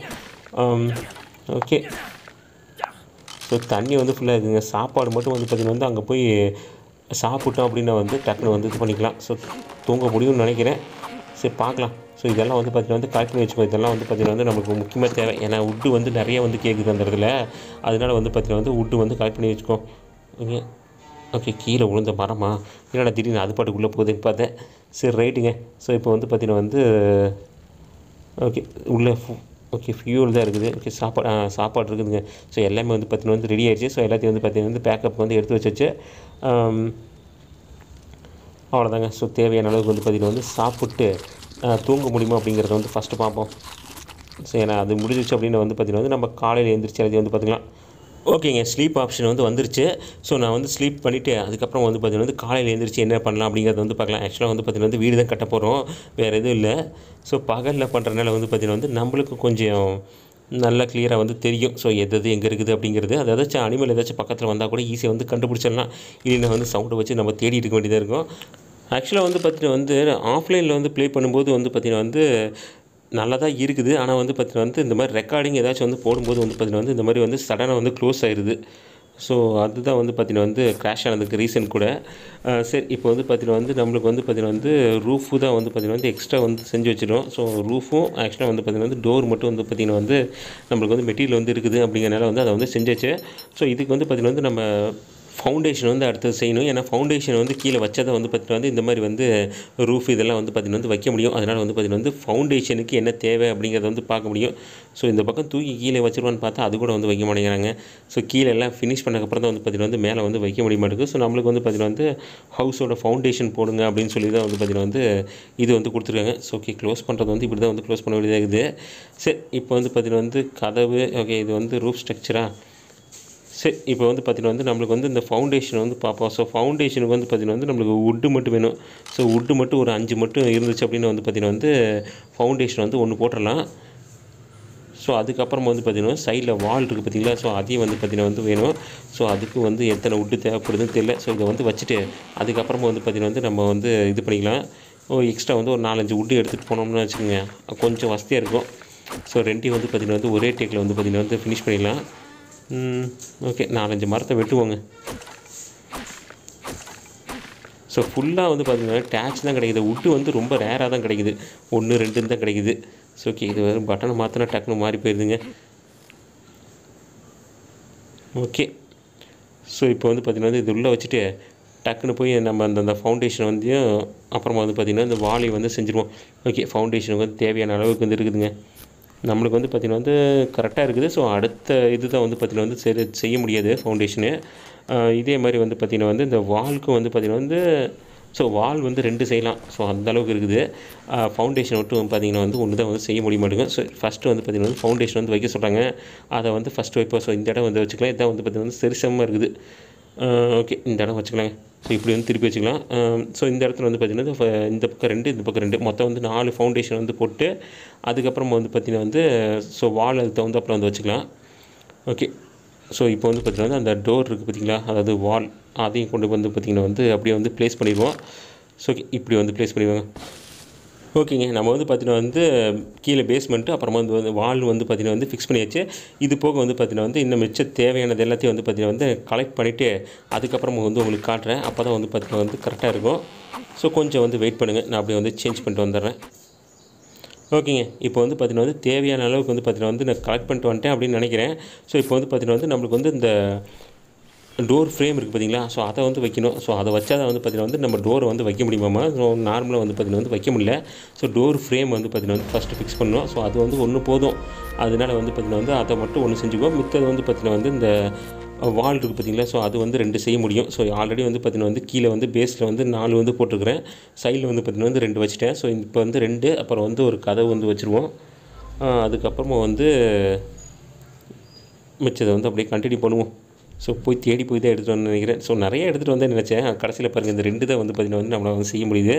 ஓகே ஸோ தண்ணி வந்து ஃபுல்லாக இருக்குங்க சாப்பாடு மட்டும் வந்து பார்த்திங்கன்னா வந்து அங்கே போய் சாப்பிட்டோம் அப்படின்னா வந்து டக்குன்னு வந்து இது பண்ணிக்கலாம் ஸோ தூங்க முடியும்னு நினைக்கிறேன் சரி பார்க்கலாம் ஸோ இதெல்லாம் வந்து பார்த்திங்கன்னா வந்து கலெக்ட் பண்ணி வச்சுக்கோ இதெல்லாம் வந்து பார்த்திங்கன்னா வந்து நமக்கு முக்கியமாக தேவை ஏன்னா உட்டு வந்து நிறைய வந்து கேட்குது அந்த இடத்துல அதனால வந்து பார்த்திங்கன்னா வந்து உட்டு வந்து கலெக்ட் பண்ணி வச்சுக்கோ ஓகே ஓகே கீழே விழுந்த மரமா என்னடா திடீர்னு அது பாட்டுக்குள்ளே போகுதுன்னு பார்த்தேன் சரி ரைட்டுங்க ஸோ இப்போ வந்து பார்த்திங்கன்னா வந்து ஓகே உள்ளே ஓகே ஃபியூல் தான் இருக்குது ஓகே சாப்பாடு ஆ, சாப்பாடு இருக்குதுங்க ஸோ எல்லாமே வந்து பார்த்தீங்கன்னா வந்து ரெடி ஆயிடுச்சு ஸோ எல்லாத்தையும் வந்து பார்த்தீங்கன்னா வந்து பேக்கப் வந்து எடுத்து வச்சாச்சு ஆம், அவ்வளோதாங்க ஸோ தேவையான அளவுக்கு வந்து பார்த்திங்கன்னா வந்து சாப்பிட்டு ஆ, தூங்க முடியுமா அப்படிங்கிறத வந்து ஃபஸ்ட்டு பார்ப்போம் ஸோ ஏன்னா அது முடிஞ்சிச்சு அப்படின்னு வந்து பார்த்திங்கன்னா வந்து நம்ம காலையில் எழுந்திரிச்சு எல்லாத்தையும் வந்து பார்த்துக்கலாம் ஓகேங்க ஸ்லீப் ஆப்ஷன் வந்து வந்துருச்சு ஸோ நான் வந்து ஸ்லீப் பண்ணிவிட்டு அதுக்கப்புறம் வந்து பார்த்திங்கன்னா வந்து காலையில் எழுந்திரிச்சு என்ன பண்ணலாம் அப்படிங்கிறத வந்து பார்க்கலாம் ஆக்சுவலாக வந்து பார்த்திங்கன்னா வந்து வீடு தான் கட்ட போகிறோம் வேறு எதுவும் இல்லை ஸோ பகலில் பண்ணுறதுனால வந்து பார்த்திங்கன்னா வந்து நம்மளுக்கு கொஞ்சம் நல்லா கிளியராக வந்து தெரியும் ஸோ எது எது எங்கே இருக்குது அப்படிங்கிறது அது ஏதாச்சும் அனிமல் ஏதாச்சும் பக்கத்தில் வந்தால் கூட ஈஸியாக வந்து கண்டுபிடிச்சிடலாம் இல்லைன்னா வந்து சவுண்டை வச்சு நம்ம தேடிட்டு இருக்க வேண்டியதாக இருக்கும் ஆக்சுவலாக வந்து பார்த்தீங்கன்னா வந்து ஆஃப்லைனில் வந்து ப்ளே பண்ணும்போது வந்து பார்த்தீங்கன்னா வந்து நல்லா தான் இருக்குது ஆனால் வந்து பார்த்தீங்கன்னா வந்து இந்த மாதிரி ரெக்கார்டிங் ஏதாச்சும் வந்து போடும்போது வந்து பார்த்தீங்கன்னா வந்து இந்த மாதிரி வந்து சடனாக வந்து க்ளோஸ் ஆயிடுது ஸோ அதுதான் வந்து பார்த்தீங்கன்னா வந்து கிராஷ் ஆனதுக்கு ரீசன் கூட அஹ் சரி இப்போ வந்து பார்த்தீங்கன்னா வந்து நம்மளுக்கு வந்து பார்த்தீங்கன்னா வந்து ரூஃபு தான் வந்து பார்த்தீங்கன்னா வந்து எக்ஸ்ட்ரா வந்து செஞ்சு வச்சிடும் ஸோ ரூஃபும் ஆக்சுவலாக வந்து பார்த்தீங்கன்னா வந்து டோர் மட்டும் வந்து பார்த்தீங்கன்னா வந்து நம்மளுக்கு வந்து மெட்டீரியல் வந்து இருக்குது அப்படிங்கிறனால வந்து அதை வந்து செஞ்சாச்சு ஸோ இதுக்கு வந்து பார்த்தீங்கன்னா வந்து நம்ம ஃபவுண்டேஷன் வந்து அடுத்தது செய்யணும் ஏன்னா ஃபவுண்டேஷன் வந்து கீழே வச்சதை வந்து பார்த்தீங்கன்னா வந்து இந்த மாதிரி வந்து ரூஃப் இதெல்லாம் வந்து பார்த்தீங்கன்னா வந்து வைக்க முடியும் அதனால் வந்து பார்த்தீங்கன்னா வந்து ஃபவுண்டேஷனுக்கு என்ன தேவை அப்படிங்கிறத வந்து பார்க்க முடியும் ஸோ இந்த பக்கம் தூக்கி கீழே வச்சிருவான்னு பார்த்தா அது கூட வந்து வைக்க மாட்டேங்கிறாங்க ஸோ கீழே எல்லாம் ஃபினிஷ் பண்ணக்கப்புறம் தான் வந்து பார்த்தீங்கன்னா வந்து மேலே வந்து வைக்க முடிய மாட்டேங்குது ஸோ நம்மளுக்கு வந்து பார்த்தீங்கன்னா வந்து ஹவுஸோட ஃபவுண்டேஷன் போடுங்க அப்படின்னு சொல்லி தான் வந்து பார்த்தீங்கன்னா வந்து இது வந்து கொடுத்துருக்காங்க ஸோ ஓகே க்ளோஸ் பண்ணுறது வந்து இப்படி தான் வந்து க்ளோஸ் பண்ண வேண்டியதாக இருக்குது சரி இப்போ வந்து பார்த்தீங்கன்னா வந்து கதவு ஓகே இது வந்து ரூஃப் ஸ்ட்ரக்சரா சரி இப்போ வந்து பார்த்தீங்கன்னா வந்து நம்மளுக்கு வந்து இந்த ஃபவுண்டேஷன் வந்து பார்ப்போம் ஸோ ஃபவுண்டேஷனுக்கு வந்து பார்த்தீங்கன்னா வந்து நம்மளுக்கு வுட்டு மட்டும் வேணும் ஸோ வுட்டு மட்டும் ஒரு அஞ்சு மட்டும் இருந்துச்சு அப்படின்னு வந்து பார்த்தீங்கன்னா வந்து ஃபவுண்டேஷன் வந்து ஒன்று போட்டுடலாம் ஸோ அதுக்கப்புறம் வந்து பார்த்திங்கன்னா சைடில் வால் இருக்குது பார்த்தீங்களா ஸோ அதையும் வந்து பார்த்திங்கன்னா வந்து வேணும் ஸோ அதுக்கு வந்து எத்தனை வுட்டு தேவைப்படுதுன்னு தெரியல ஸோ இதை வந்து வச்சுட்டு அதுக்கப்புறமா வந்து பார்த்திங்கன்னா வந்து நம்ம வந்து இது பண்ணிக்கலாம் ஓ எக்ஸ்ட்ரா வந்து ஒரு நாலஞ்சு வுட்டு எடுத்துகிட்டு போனோம்னு வச்சுக்கோங்க கொஞ்சம் வசதியாக இருக்கும் ஸோ ரெண்டையும் வந்து பார்த்திங்கன்னா வந்து ஒரே டேக்கில் வந்து பார்த்திங்கன்னா வந்து ஃபினிஷ் பண்ணிடலாம் ஓகே நாலஞ்சு மரத்தை வெட்டுவோங்க ஸோ ஃபுல்லாக வந்து பார்த்திங்கன்னா டேச் தான் கிடைக்குது வுட்டு வந்து ரொம்ப ரேராக தான் கிடைக்குது ஒன்று ரெண்டு தான் கிடைக்குது ஸோ ஓகே இது வெறும் பட்டனை மாற்றினா டக்குன்னு மாறி போயிடுதுங்க ஓகே ஸோ இப்போ வந்து பார்த்திங்கன்னா வந்து இது உள்ளே வச்சுட்டு டக்குன்னு போய் நம்ம அந்த அந்த ஃபவுண்டேஷன் வந்து அப்புறமா வந்து பார்த்திங்கன்னா இந்த வாலி வந்து செஞ்சுருவோம் ஓகே ஃபவுண்டேஷனுக்கு வந்து தேவையான அளவுக்கு வந்து இருக்குதுங்க நம்மளுக்கு வந்து பார்த்திங்கன்னா வந்து கரெக்டாக இருக்குது ஸோ அடுத்த இது தான் வந்து பார்த்திங்கன்னா வந்து சரி செய்ய முடியாது ஃபவுண்டேஷனு இதே மாதிரி வந்து பார்த்திங்கன்னா வந்து இந்த வால்க்கும் வந்து பார்த்திங்கன்னா வந்து ஸோ வால் வந்து ரெண்டு செய்யலாம் ஸோ அந்த அளவுக்கு இருக்குது ஃபவுண்டேஷன் மட்டும் பார்த்திங்கன்னா வந்து ஒன்று தான் வந்து செய்ய முடிய மாட்டேங்குது ஸோ ஃபஸ்ட்டு வந்து பார்த்திங்கன்னா வந்து ஃபவுண்டேஷன் வந்து வைக்க சொல்கிறாங்க அதை வந்து ஃபஸ்ட்டு வைப்போம் ஸோ இந்த இடம் வந்து வச்சுக்கலாம் இதான் வந்து பார்த்திங்கன்னா வந்து சரிசமமாக இருக்குது ஓகே இந்த இடம் வச்சுக்கலாங்க ஸோ இப்படி வந்து திருப்பி வச்சுக்கலாம் ஸோ இந்த இடத்துல வந்து பார்த்திங்கன்னா ஃப- இந்த பக்கம் ரெண்டு இந்த பக்கம் ரெண்டு மொத்தம் வந்து நாலு ஃபவுண்டேஷன் வந்து போட்டு அதுக்கப்புறமா வந்து பார்த்திங்கன்னா வந்து ஸோ வால் அதுக்கு தகுந்த அப்புறம் வந்து வச்சுக்கலாம் ஓகே ஸோ இப்போ வந்து பார்த்திங்கன்னா அந்த டோர் இருக்குது பார்த்தீங்களா அதாவது வால் அதையும் கொண்டு வந்து பார்த்திங்கன்னா வந்து அப்படியே வந்து ப்ளேஸ் பண்ணிடுவோம் ஸோ ஓகே இப்படி வந்து ப்ளேஸ் பண்ணிடுவாங்க ஓகேங்க நம்ம வந்து பார்த்தீங்கன்னா வந்து கீழே பேஸ்மெண்ட்டு அப்புறமா வந்து வந்து வால் வந்து பார்த்தீங்கன்னா வந்து ஃபிக்ஸ் பண்ணியாச்சு இது போக வந்து பார்த்தீங்கன்னா வந்து இன்னும் மிச்ச தேவையானது எல்லாத்தையும் வந்து பார்த்தீங்கன்னா வந்து கலெக்ட் பண்ணிவிட்டு அதுக்கப்புறமா வந்து உங்களுக்கு காட்டுறேன் அப்போ தான் வந்து பார்த்தீங்கன்னா வந்து கரெக்டாக இருக்கும் ஸோ கொஞ்சம் வந்து வெயிட் பண்ணுங்கள் நான் அப்படியே வந்து சேஞ்ச் பண்ணிட்டு வந்துடுறேன் ஓகேங்க இப்போ வந்து பார்த்தீங்கன்னா வந்து தேவையான அளவுக்கு வந்து பார்த்தீங்கன்னா வந்து நான் கலெக்ட் பண்ணிட்டு வந்துட்டேன் அப்படின்னு நினைக்கிறேன் ஸோ இப்போ வந்து பார்த்தீங்கன்னா வந்து நம்மளுக்கு வந்து இந்த டோர் ஃப்ரேம் இருக்குது பார்த்தீங்களா ஸோ அதை வந்து வைக்கணும் ஸோ அதை வச்சா தான் வந்து பார்த்தீங்கன்னா வந்து நம்ம டோரை வந்து வைக்க முடியுமாமா ஸோ நார்மலாக வந்து பார்த்தீங்கன்னா வந்து வைக்க முடியல ஸோ டோர் ஃப்ரேம் வந்து பார்த்தீங்கன்னா வந்து ஃபஸ்ட்டு ஃபிக்ஸ் பண்ணணும் ஸோ அது வந்து ஒன்று போதும் அதனால வந்து பார்த்தீங்கன்னா வந்து அதை மட்டும் ஒன்று செஞ்சுக்குவோம் மித்தது வந்து பார்த்தீங்கன்னா வந்து இந்த வால் இருக்குது பார்த்தீங்களா ஸோ அது வந்து ரெண்டு செய்ய முடியும் ஸோ ஆல்ரெடி வந்து பார்த்தீங்கன்னா வந்து கீழே வந்து பேஸில் வந்து நாலு வந்து போட்டிருக்கிறேன் சைடில் வந்து பார்த்தீங்கன்னா வந்து ரெண்டு வச்சுட்டேன் ஸோ இப்போ வந்து ரெண்டு அப்புறம் வந்து ஒரு கதவு வந்து வச்சுருவோம் அதுக்கப்புறமா வந்து மிச்சதை வந்து அப்படியே கண்டினியூ பண்ணுவோம் ஸோ போய் தேடி போய் தான் எடுத்துகிட்டு வந்து நினைக்கிறேன் ஸோ நிறைய எடுத்துகிட்டு வந்தேன் நினச்சேன் கடைசியில் பாருங்கள் இந்த ரெண்டு தான் வந்து பார்த்திங்கன்னா வந்து நம்மளால் வந்து செய்ய முடியுது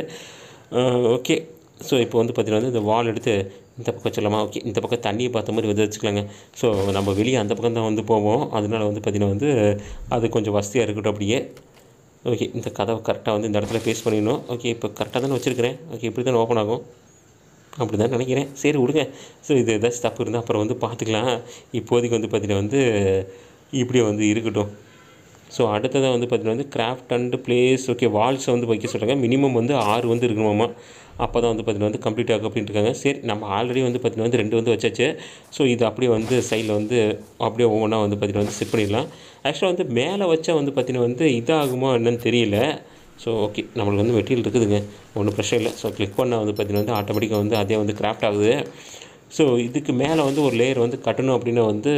ஓகே ஸோ இப்போ வந்து பார்த்திங்கன்னா வந்து இந்த வால் எடுத்து இந்த பக்கம் சொல்லலாமா ஓகே இந்த பக்கம் தண்ணியை பார்த்த மாதிரி வந்து வச்சுக்கலாங்க ஸோ நம்ம வெளியே அந்த பக்கம் தான் வந்து போவோம் அதனால வந்து பார்த்திங்கன்னா வந்து அது கொஞ்சம் வசதியாக இருக்கட்டும் அப்படியே ஓகே இந்த கதவை கரெக்டாக வந்து இந்த இடத்துல பேஸ் பண்ணிடணும் ஓகே இப்போ கரெக்டாக தானே வச்சுருக்கிறேன் ஓகே இப்படி தானே ஓப்பன் ஆகும் அப்படி தான் நினைக்கிறேன் சரி விடுங்க ஸோ இது ஏதாச்சும் தப்பு இருந்தால் அப்புறம் வந்து பார்த்துக்கலாம் இப்போதைக்கு வந்து பார்த்தீங்கன்னா வந்து இப்படியே வந்து இருக்கட்டும் ஸோ அடுத்ததாக வந்து பார்த்தீங்கன்னா வந்து கிராஃப்ட் அண்ட் பிளேஸ் ஓகே வால்ஸை வந்து வைக்க சொல்கிறாங்க மினிமம் வந்து ஆறு வந்து இருக்கணுமாமா அப்போ தான் வந்து பார்த்தீங்கன்னா வந்து கம்ப்ளீட் ஆகும் அப்படின்ட்டு இருக்காங்க சரி நம்ம ஆல்ரெடி வந்து பார்த்தீங்கன்னா வந்து ரெண்டு வந்து வச்சாச்சு ஸோ இது அப்படியே வந்து சைடில் வந்து அப்படியே ஒவ்வொன்றா வந்து பார்த்தீங்கன்னா வந்து செட் பண்ணிடலாம் ஆக்சுவலாக வந்து மேலே வச்சா வந்து பார்த்தீங்கன்னா வந்து இதாகுமா என்னன்னு தெரியல ஸோ ஓகே நம்மளுக்கு வந்து மெட்டீரியல் இருக்குதுங்க ஒன்றும் பிரச்சனை இல்லை ஸோ கிளிக் பண்ணால் வந்து பார்த்தீங்கன்னா வந்து ஆட்டோமேட்டிக்காக வந்து அதே வந்து கிராஃப்ட் ஆகுது ஸோ இதுக்கு மேலே வந்து ஒரு லேயர் வந்து கட்டணும் அப்படின்னா வந்து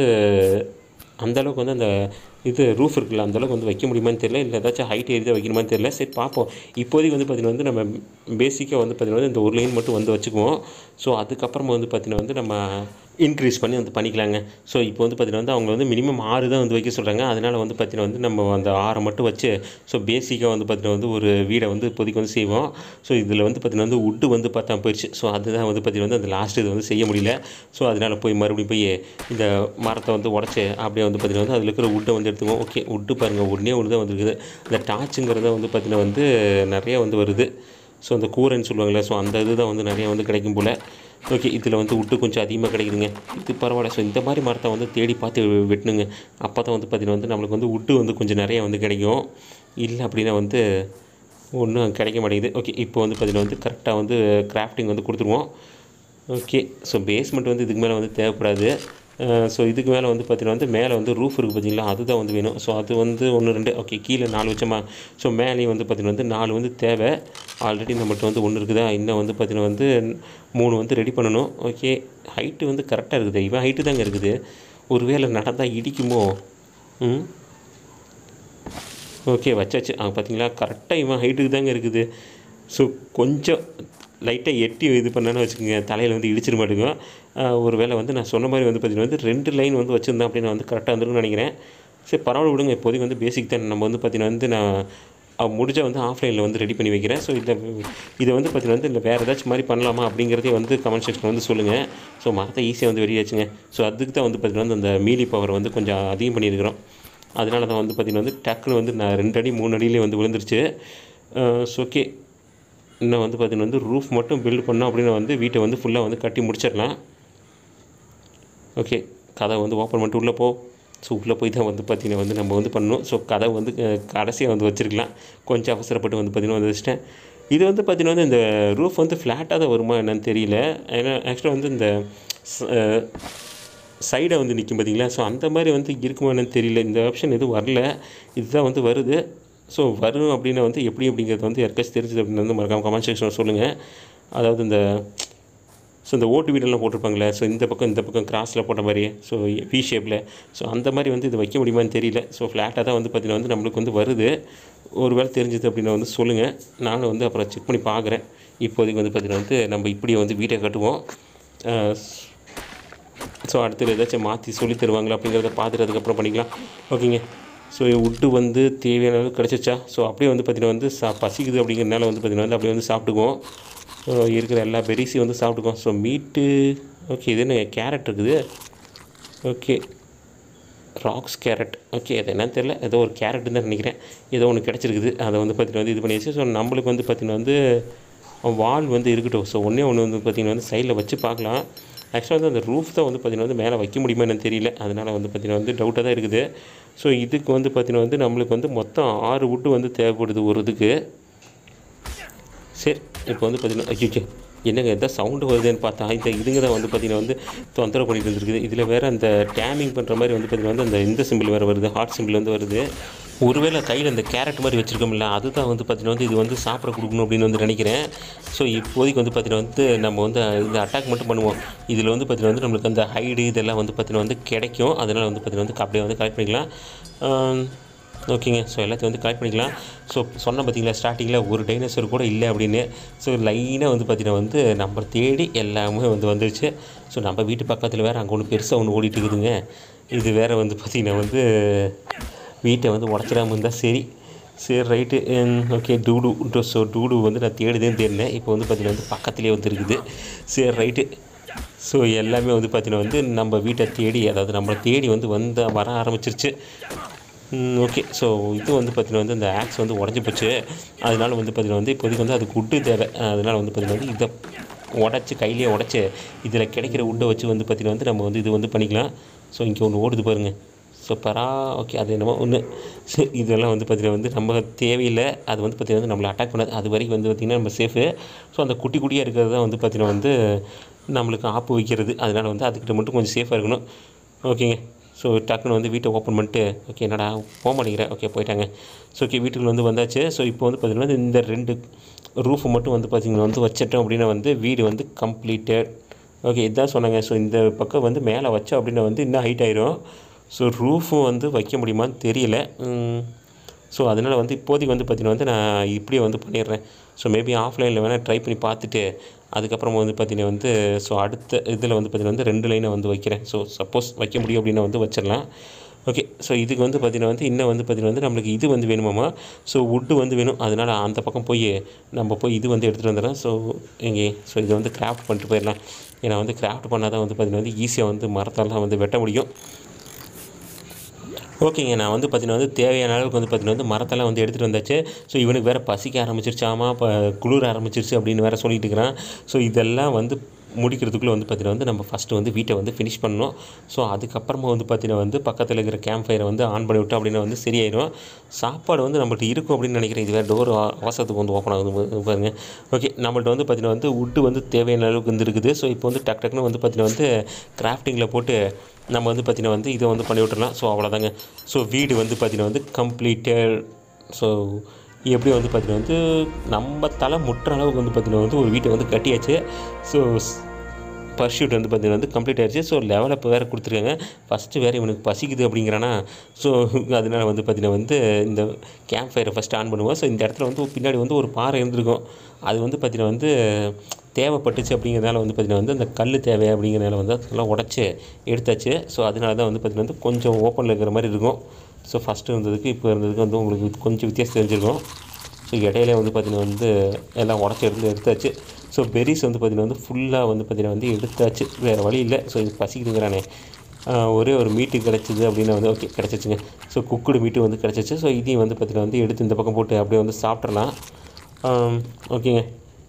அந்த அளவுக்கு வந்து அந்த இது ரூஃப் இருக்குல்ல அந்த அளவுக்கு வந்து வைக்க முடியுமான்னு தெரியல இல்லை ஏதாச்சும் ஹைட் ஏறி தான் வைக்கணுமான்னு தெரியல சரி பார்ப்போம் இப்போதைக்கு வந்து பார்த்திங்கன்னா வந்து நம்ம பேசிக்காக வந்து பார்த்திங்கன்னா வந்து இந்த ஒரு லைன் மட்டும் வந்து வச்சுக்குவோம் ஸோ அதுக்கப்புறமா வந்து பார்த்திங்கன்னா வந்து நம்ம இன்க்ரீஸ் பண்ணி வந்து பண்ணிக்கலாங்க ஸோ இப்போ வந்து பார்த்திங்கன்னா வந்து அவங்க வந்து மினிமம் ஆறு தான் வந்து வைக்க சொல்கிறாங்க அதனால் வந்து பார்த்திங்கன்னா வந்து நம்ம அந்த ஆறை மட்டும் வச்சு ஸோ பேசிக்காக வந்து பார்த்திங்கன்னா வந்து ஒரு வீடை வந்து இப்போதைக்கு வந்து செய்வோம் ஸோ இதில் வந்து பார்த்திங்கன்னா வந்து உட்டு வந்து பார்த்தா போயிடுச்சு ஸோ அதுதான் வந்து பார்த்திங்கன்னா வந்து அந்த லாஸ்ட் இது வந்து செய்ய முடியல ஸோ அதனால் போய் மறுபடியும் போய் இந்த மரத்தை வந்து உடச்சி அப்படியே வந்து பார்த்திங்கன்னா வந்து அதில் இருக்கிற உட்டை வந்து எடுத்துக்குவோம் ஓகே உட்டு பாருங்கள் ஒன்றே ஒன்று தான் வந்துருக்குது இந்த டார்ச்சுங்கிறத வந்து பார்த்திங்கன்னா வந்து நிறைய வந்து வருது ஸோ அந்த கூரைன்னு சொல்லுவாங்கள்ல ஸோ அந்த இது தான் வந்து நிறைய வந்து கிடைக்கும் போல் ஓகே இதில் வந்து உட்டு கொஞ்சம் அதிகமாக கிடைக்குதுங்க இது பரவாயில்ல ஸோ இந்த மாதிரி மரத்தை வந்து தேடி பார்த்து வெட்டணுங்க அப்போ தான் வந்து பார்த்திங்கன்னா வந்து நம்மளுக்கு வந்து உட்டு வந்து கொஞ்சம் நிறைய வந்து கிடைக்கும் இல்லை அப்படின்னா வந்து ஒன்றும் கிடைக்க மாட்டேங்குது ஓகே இப்போ வந்து பார்த்திங்கன்னா வந்து கரெக்டாக வந்து கிராஃப்டிங் வந்து கொடுத்துருவோம் ஓகே ஸோ பேஸ்மெண்ட் வந்து இதுக்கு மேலே வந்து தேவைப்படாது ஸோ இதுக்கு மேலே வந்து பார்த்தீங்கன்னா வந்து மேலே வந்து ரூஃப் இருக்குது பார்த்தீங்களா அதுதான் வந்து வேணும் ஸோ அது வந்து ஒன்று ரெண்டு ஓகே கீழே நாலு வச்சோமா ஸோ மேலேயும் வந்து பார்த்தீங்கன்னா வந்து நாலு வந்து தேவை ஆல்ரெடி நம்மகிட்ட வந்து ஒன்று இருக்குதா இன்னும் வந்து பார்த்தீங்கன்னா வந்து மூணு வந்து ரெடி பண்ணணும் ஓகே ஹைட்டு வந்து கரெக்டாக இருக்குது இவன் ஹைட்டு தாங்க இருக்குது ஒருவேளை நடந்தால் இடிக்குமோ ம் ஓகே வச்சாச்சு ஆ பார்த்தீங்களா கரெக்டாக இவன் ஹைட்டுக்கு தாங்க இருக்குது ஸோ கொஞ்சம் லைட்டாக எட்டி இது பண்ணான்னு வச்சுக்கோங்க தலையில் வந்து இடிச்சிட மாட்டேங்க ஒரு வேளை வந்து நான் சொன்ன மாதிரி வந்து பார்த்தீங்கன்னா வந்து ரெண்டு லைன் வந்து வச்சுருந்தேன் அப்படின்னு வந்து கரெக்டாக வந்துருக்குன்னு நினைக்கிறேன் சரி பரவாயில்ல விடுங்க இப்போதைக்கு வந்து பேசிக் தான் நம்ம வந்து பார்த்தீங்கன்னா வந்து நான் அவ முடிஞ்சா வந்து ஆஃப்லைனில் வந்து ரெடி பண்ணி வைக்கிறேன் ஸோ இதை இதை வந்து பார்த்தீங்கன்னா வந்து இல்லை வேறு ஏதாச்சும் மாதிரி பண்ணலாமா அப்படிங்கிறதே வந்து கமெண்ட் செக்ஷனில் வந்து சொல்லுங்கள் ஸோ மரத்தை ஈஸியாக வந்து வெளியாச்சுங்க ஸோ அதுக்கு தான் வந்து பார்த்தீங்கன்னா வந்து அந்த மீலி பவர் வந்து கொஞ்சம் அதிகம் பண்ணியிருக்கிறோம் அதனால தான் வந்து பார்த்திங்கன்னா வந்து டக்குன்னு வந்து நான் ரெண்டு அடி மூணு அடியிலே வந்து விழுந்துருச்சு ஸோ ஓகே இன்னும் வந்து பார்த்திங்கன்னா வந்து ரூஃப் மட்டும் பில்ட் பண்ணோம் அப்படின்னு வந்து வீட்டை வந்து ஃபுல்லாக வந்து கட்டி முடிச்சிடலாம் ஓகே கதை வந்து ஓப்பன் பண்ணிட்டு உள்ளே போ ஸோ உள்ளே போய் தான் வந்து பார்த்திங்கன்னா வந்து நம்ம வந்து பண்ணணும் ஸோ கதை வந்து கடைசியாக வந்து வச்சுருக்கலாம் கொஞ்சம் அவசரப்பட்டு வந்து பார்த்திங்கன்னா வந்து வச்சுட்டேன் இது வந்து பார்த்திங்கன்னா வந்து இந்த ரூஃப் வந்து ஃப்ளாட்டாக தான் வருமா என்னன்னு தெரியல ஏன்னா ஆக்சுவலாக வந்து இந்த சைடை வந்து நிற்கும் பார்த்தீங்களா ஸோ அந்த மாதிரி வந்து இருக்குமா என்னன்னு தெரியல இந்த ஆப்ஷன் எதுவும் வரல இதுதான் வந்து வருது ஸோ வரும் அப்படின்னா வந்து எப்படி அப்படிங்கிறது வந்து யாருக்காச்சும் தெரிஞ்சது அப்படின்னு வந்து மறக்காம கமெண்ட் செக்ஷனில் சொல்லுங்கள் அதாவது இந்த ஸோ இந்த ஓட்டு வீடெல்லாம் போட்டிருப்பாங்களே ஸோ இந்த பக்கம் இந்த பக்கம் கிராஸில் போட்ட மாதிரி ஸோ வி ஷேப்பில் ஸோ அந்த மாதிரி வந்து இது வைக்க முடியுமான்னு தெரியல ஸோ ஃப்ளாட்டாக தான் வந்து பார்த்திங்கன்னா வந்து நம்மளுக்கு வந்து வருது ஒரு வேளை தெரிஞ்சது அப்படின்னா வந்து சொல்லுங்கள் நானும் வந்து அப்புறம் செக் பண்ணி பார்க்குறேன் இப்போதைக்கு வந்து பார்த்திங்கன்னா வந்து நம்ம இப்படியே வந்து வீட்டை கட்டுவோம் ஸோ அடுத்தது ஏதாச்சும் மாற்றி சொல்லி தருவாங்களா அப்படிங்கிறத பார்த்துட்டு அதுக்கப்புறம் பண்ணிக்கலாம் ஓகேங்க ஸோ உட்டு வந்து தேவையான அளவு கிடச்சிச்சா ஸோ அப்படியே வந்து பார்த்திங்கன்னா வந்து சா பசிக்குது அப்படிங்கிறனால வந்து பார்த்திங்கன்னா வந்து அப்படியே வந்து சாப்பிட்டுக்குவோம் ஸோ இருக்கிற எல்லா பெரிஸையும் வந்து சாப்பிட்டுக்குவோம் ஸோ மீட்டு ஓகே இது என்ன கேரட் இருக்குது ஓகே ராக்ஸ் கேரட் ஓகே அது என்னன்னு தெரில ஏதோ ஒரு கேரட் தான் நினைக்கிறேன் ஏதோ ஒன்று கிடச்சிருக்குது அதை வந்து பார்த்திங்கன்னா வந்து இது பண்ணியாச்சு ஸோ நம்மளுக்கு வந்து பார்த்திங்கன்னா வந்து வால் வந்து இருக்கட்டும் ஸோ ஒன்றே ஒன்று வந்து பார்த்திங்கன்னா வந்து சைடில் வச்சு பார்க்கலாம் ஆக்சுவலாக வந்து அந்த ரூஃப் தான் வந்து பார்த்திங்கன்னா வந்து மேலே வைக்க முடியுமா என்னன்னு தெரியல அதனால் வந்து பார்த்திங்கன்னா வந்து டவுட்டாக தான் இருக்குது ஸோ இதுக்கு வந்து பார்த்திங்கன்னா வந்து நம்மளுக்கு வந்து மொத்தம் ஆறு வுட்டு வந்து தேவைப்படுது ஒரு இதுக்கு சரி இப்போ வந்து பார்த்திங்கன்னா ஐயோ என்னங்க எதாவது சவுண்டு வருதுன்னு பார்த்தா இந்த இதுங்க தான் வந்து பார்த்திங்கன்னா வந்து தொந்தரவு பண்ணிட்டு இருந்திருக்குது இதில் வேறு அந்த டேமிங் பண்ணுற மாதிரி வந்து பார்த்திங்கன்னா வந்து அந்த இந்த சிம்பிள் வேறு வருது ஹார்ட் சிம்பிள் வந்து வருது ஒருவேளை கையில் அந்த கேரட் மாதிரி வச்சுருக்கோம்ல அதுதான் வந்து பார்த்திங்கன்னா வந்து இது வந்து சாப்பிட கொடுக்கணும் அப்படின்னு வந்து நினைக்கிறேன் ஸோ இப்போதைக்கு வந்து பார்த்திங்கன்னா வந்து நம்ம வந்து இந்த அட்டாக் மட்டும் பண்ணுவோம் இதில் வந்து பார்த்திங்கன்னா வந்து நம்மளுக்கு அந்த ஹைடு இதெல்லாம் வந்து பார்த்திங்கன்னா வந்து கிடைக்கும் அதனால் வந்து பார்த்திங்கன்னா வந்து அப்படியே வந்து கலெக்ட் பண்ணிக்கலாம் ஓகேங்க ஸோ எல்லாத்தையும் வந்து கலெக்ட் பண்ணிக்கலாம் ஸோ சொன்ன பார்த்தீங்களா ஸ்டார்டிங்கில் ஒரு டைனோசர் கூட இல்லை அப்படின்னு ஸோ லைனாக வந்து பார்த்தீங்கன்னா வந்து நம்ம தேடி எல்லாமே வந்து வந்துருச்சு ஸோ நம்ம வீட்டு பக்கத்தில் வேறு அங்கே ஒன்று பெருசாக ஒன்று ஓடிட்டு இருக்குதுங்க இது வேறு வந்து பார்த்திங்கன்னா வந்து வீட்டை வந்து உடச்சிடாம இருந்தால் சரி சரி ரைட்டு ஓகே டூடு ஸோ டூடு வந்து நான் தேடுதேன்னு தேடினேன் இப்போ வந்து பார்த்திங்கன்னா வந்து பக்கத்துலேயே வந்து இருக்குது சரி ரைட்டு ஸோ எல்லாமே வந்து பார்த்திங்கன்னா வந்து நம்ம வீட்டை தேடி அதாவது நம்மளை தேடி வந்து வந்து வர ஆரம்பிச்சிருச்சு ஓகே ஸோ இது வந்து பார்த்திங்கன்னா வந்து இந்த ஆக்ஸ் வந்து உடஞ்சி போச்சு அதனால வந்து பார்த்திங்கன்னா வந்து இப்போதைக்கு வந்து அது குட்டு தேவை அதனால் வந்து பார்த்திங்கன்னா வந்து இதை உடச்சி கையிலேயே உடச்சி இதில் கிடைக்கிற உட்டை வச்சு வந்து பார்த்திங்கன்னா வந்து நம்ம வந்து இது வந்து பண்ணிக்கலாம் ஸோ இங்கே ஒன்று ஓடுது பாருங்கள் ஸோ பரா ஓகே அது என்னமோ ஒன்று ஸோ இதெல்லாம் வந்து பார்த்திங்கன்னா வந்து நம்ம தேவையில்லை அது வந்து பார்த்திங்கன்னா வந்து நம்மளை அட்டாக் பண்ணாது அது வரைக்கும் வந்து பார்த்திங்கன்னா நம்ம சேஃபு ஸோ அந்த குட்டி குட்டியாக இருக்கிறது தான் வந்து பார்த்திங்கன்னா வந்து நம்மளுக்கு ஆப்பு வைக்கிறது அதனால் வந்து அதுக்கிட்ட மட்டும் கொஞ்சம் சேஃபாக இருக்கணும் ஓகேங்க ஸோ டக்குன்னு வந்து வீட்டை ஓப்பன் பண்ணிட்டு ஓகே என்னடா போக மாட்டேங்கிறேன் ஓகே போயிட்டாங்க ஸோ ஓகே வீட்டுக்குள்ள வந்து வந்தாச்சு ஸோ இப்போ வந்து பார்த்திங்கன்னா இந்த ரெண்டு ரூஃப் மட்டும் வந்து பார்த்திங்கன்னா வந்து வச்சிட்டோம் அப்படின்னா வந்து வீடு வந்து கம்ப்ளீட்டட் ஓகே இதான் சொன்னாங்க ஸோ இந்த பக்கம் வந்து மேலே வச்சோம் அப்படின்னா வந்து இன்னும் ஹைட் ஆயிரும் ஸோ ரூஃபும் வந்து வைக்க முடியுமான்னு தெரியல ஸோ அதனால் வந்து இப்போதைக்கு வந்து பார்த்திங்கன்னா வந்து நான் இப்படியே வந்து பண்ணிடுறேன் ஸோ மேபி ஆஃப்லைனில் வேணால் ட்ரை பண்ணி பார்த்துட்டு அதுக்கப்புறமா வந்து பார்த்திங்கன்னா வந்து ஸோ அடுத்த இதில் வந்து பார்த்திங்கன்னா வந்து ரெண்டு லைனை வந்து வைக்கிறேன் ஸோ சப்போஸ் வைக்க முடியும் அப்படின்னா வந்து வச்சிடலாம் ஓகே ஸோ இதுக்கு வந்து பார்த்திங்கன்னா வந்து இன்னும் வந்து பார்த்திங்கன்னா வந்து நம்மளுக்கு இது வந்து வேணுமாமா ஸோ வுட்டு வந்து வேணும் அதனால் அந்த பக்கம் போய் நம்ம போய் இது வந்து எடுத்துகிட்டு வந்துடுறோம் ஸோ இங்கே ஸோ இதை வந்து கிராஃப்ட் பண்ணிட்டு போயிடலாம் ஏன்னா வந்து கிராஃப்ட் பண்ணால் தான் வந்து பார்த்திங்கன்னா வந்து ஈஸியாக வந்து மரத்தெல்லாம் வந்து வெட்ட முடியும் ஓகேங்க நான் வந்து பார்த்தீங்கன்னா வந்து தேவையான அளவுக்கு வந்து பார்த்தீங்கன்னா வந்து மரத்தெல்லாம் வந்து எடுத்துகிட்டு வந்தாச்சு ஸோ இவனுக்கு வேறு பசிக்க ஆரம்பிச்சிருச்சாமா இப்போ குளிர ஆரம்பிச்சிருச்சு அப்படின்னு வேறு சொல்லிட்டு இருக்கிறான் ஸோ இதெல்லாம் வந்து முடிக்கிறதுக்குள்ளே வந்து பார்த்தீங்கன்னா வந்து நம்ம ஃபஸ்ட்டு வந்து வீட்டை வந்து ஃபினிஷ் பண்ணணும் ஸோ அதுக்கப்புறமா வந்து பார்த்தீங்கன்னா வந்து பக்கத்தில் இருக்கிற கேம்ப் ஃபயரை வந்து ஆன் பண்ணி விட்டோம் அப்படின்னா வந்து சரியாயிடும் சாப்பாடு வந்து நம்மள்ட்ட இருக்கும் அப்படின்னு நினைக்கிறேன் இது வேறு டோர் அவசரத்துக்கு வந்து ஓப்பன் ஆகுது பா- பாருங்க ஓகே நம்மள்ட்ட வந்து பார்த்தீங்கன்னா வந்து உட்டு வந்து தேவையான அளவுக்கு வந்து இருக்குது ஸோ இப்போ வந்து டக் டக்குன்னு வந்து பார்த்தீங்கன்னா வந்து கிராஃப்டிங்கில் போட்டு நம்ம வந்து பார்த்தீங்கன்னா வந்து இதை வந்து பண்ணி விட்டுறலாம் ஸோ அவ்வளோதாங்க ஸோ வீடு வந்து பார்த்தீங்கன்னா வந்து கம்ப்ளீட்டட் ஸோ எப்படி வந்து பார்த்தீங்கன்னா வந்து நம்ம தலை முட்டுற அளவுக்கு வந்து பார்த்தீங்கன்னா வந்து ஒரு வீட்டை வந்து கட்டியாச்சு ஸோ பர்ஷூட் வந்து பார்த்தீங்கன்னா வந்து கம்ப்ளீட் ஆயிடுச்சு ஸோ லெவல் இப்போ வேறு கொடுத்துருக்காங்க ஃபஸ்ட்டு வேறு இவனுக்கு பசிக்குது அப்படிங்கிறானா ஸோ அதனால வந்து பார்த்தீங்கன்னா வந்து இந்த கேம்ப் ஃபயரை ஃபஸ்ட்டு ஆன் பண்ணுவோம் ஸோ இந்த இடத்துல வந்து பின்னாடி வந்து ஒரு பாறை இருந்திருக்கும் அது வந்து பார்த்தீங்கன்னா வந்து தேவைப்பட்டுச்சு அப்படிங்கிறதுனால வந்து பார்த்தீங்கன்னா வந்து அந்த கல் தேவை அப்படிங்கிறதுனால வந்து அதெல்லாம் உடச்சி எடுத்தாச்சு ஸோ அதனால தான் வந்து பார்த்தீங்கன்னா வந்து கொஞ்சம் ஓப்பனில் இருக்கிற மாதிரி இருக்கும் ஸோ ஃபஸ்ட்டு இருந்ததுக்கு இப்போ இருந்ததுக்கு வந்து உங்களுக்கு கொஞ்சம் வித்தியாசம் தெரிஞ்சிருக்கும் ஸோ இடையில வந்து பார்த்தீங்கன்னா வந்து எல்லாம் உடச்சி எடுத்து எடுத்தாச்சு ஸோ பெரிஸ் வந்து பார்த்தீங்கன்னா வந்து ஃபுல்லாக வந்து பார்த்தீங்கன்னா வந்து எடுத்தாச்சு வேறு வழி இல்லை ஸோ இது பசிக்குதுங்கிறானே ஆஹ் ஒரே ஒரு மீட்டு கிடச்சிது அப்படின்னா வந்து ஓகே கிடச்சிச்சுங்க ஸோ குக்குடு மீட்டு வந்து கிடச்சிச்சு ஸோ இதையும் வந்து பார்த்தீங்கன்னா வந்து எடுத்து இந்த பக்கம் போட்டு அப்படியே வந்து சாப்பிட்றலாம் ஆம், ஓகேங்க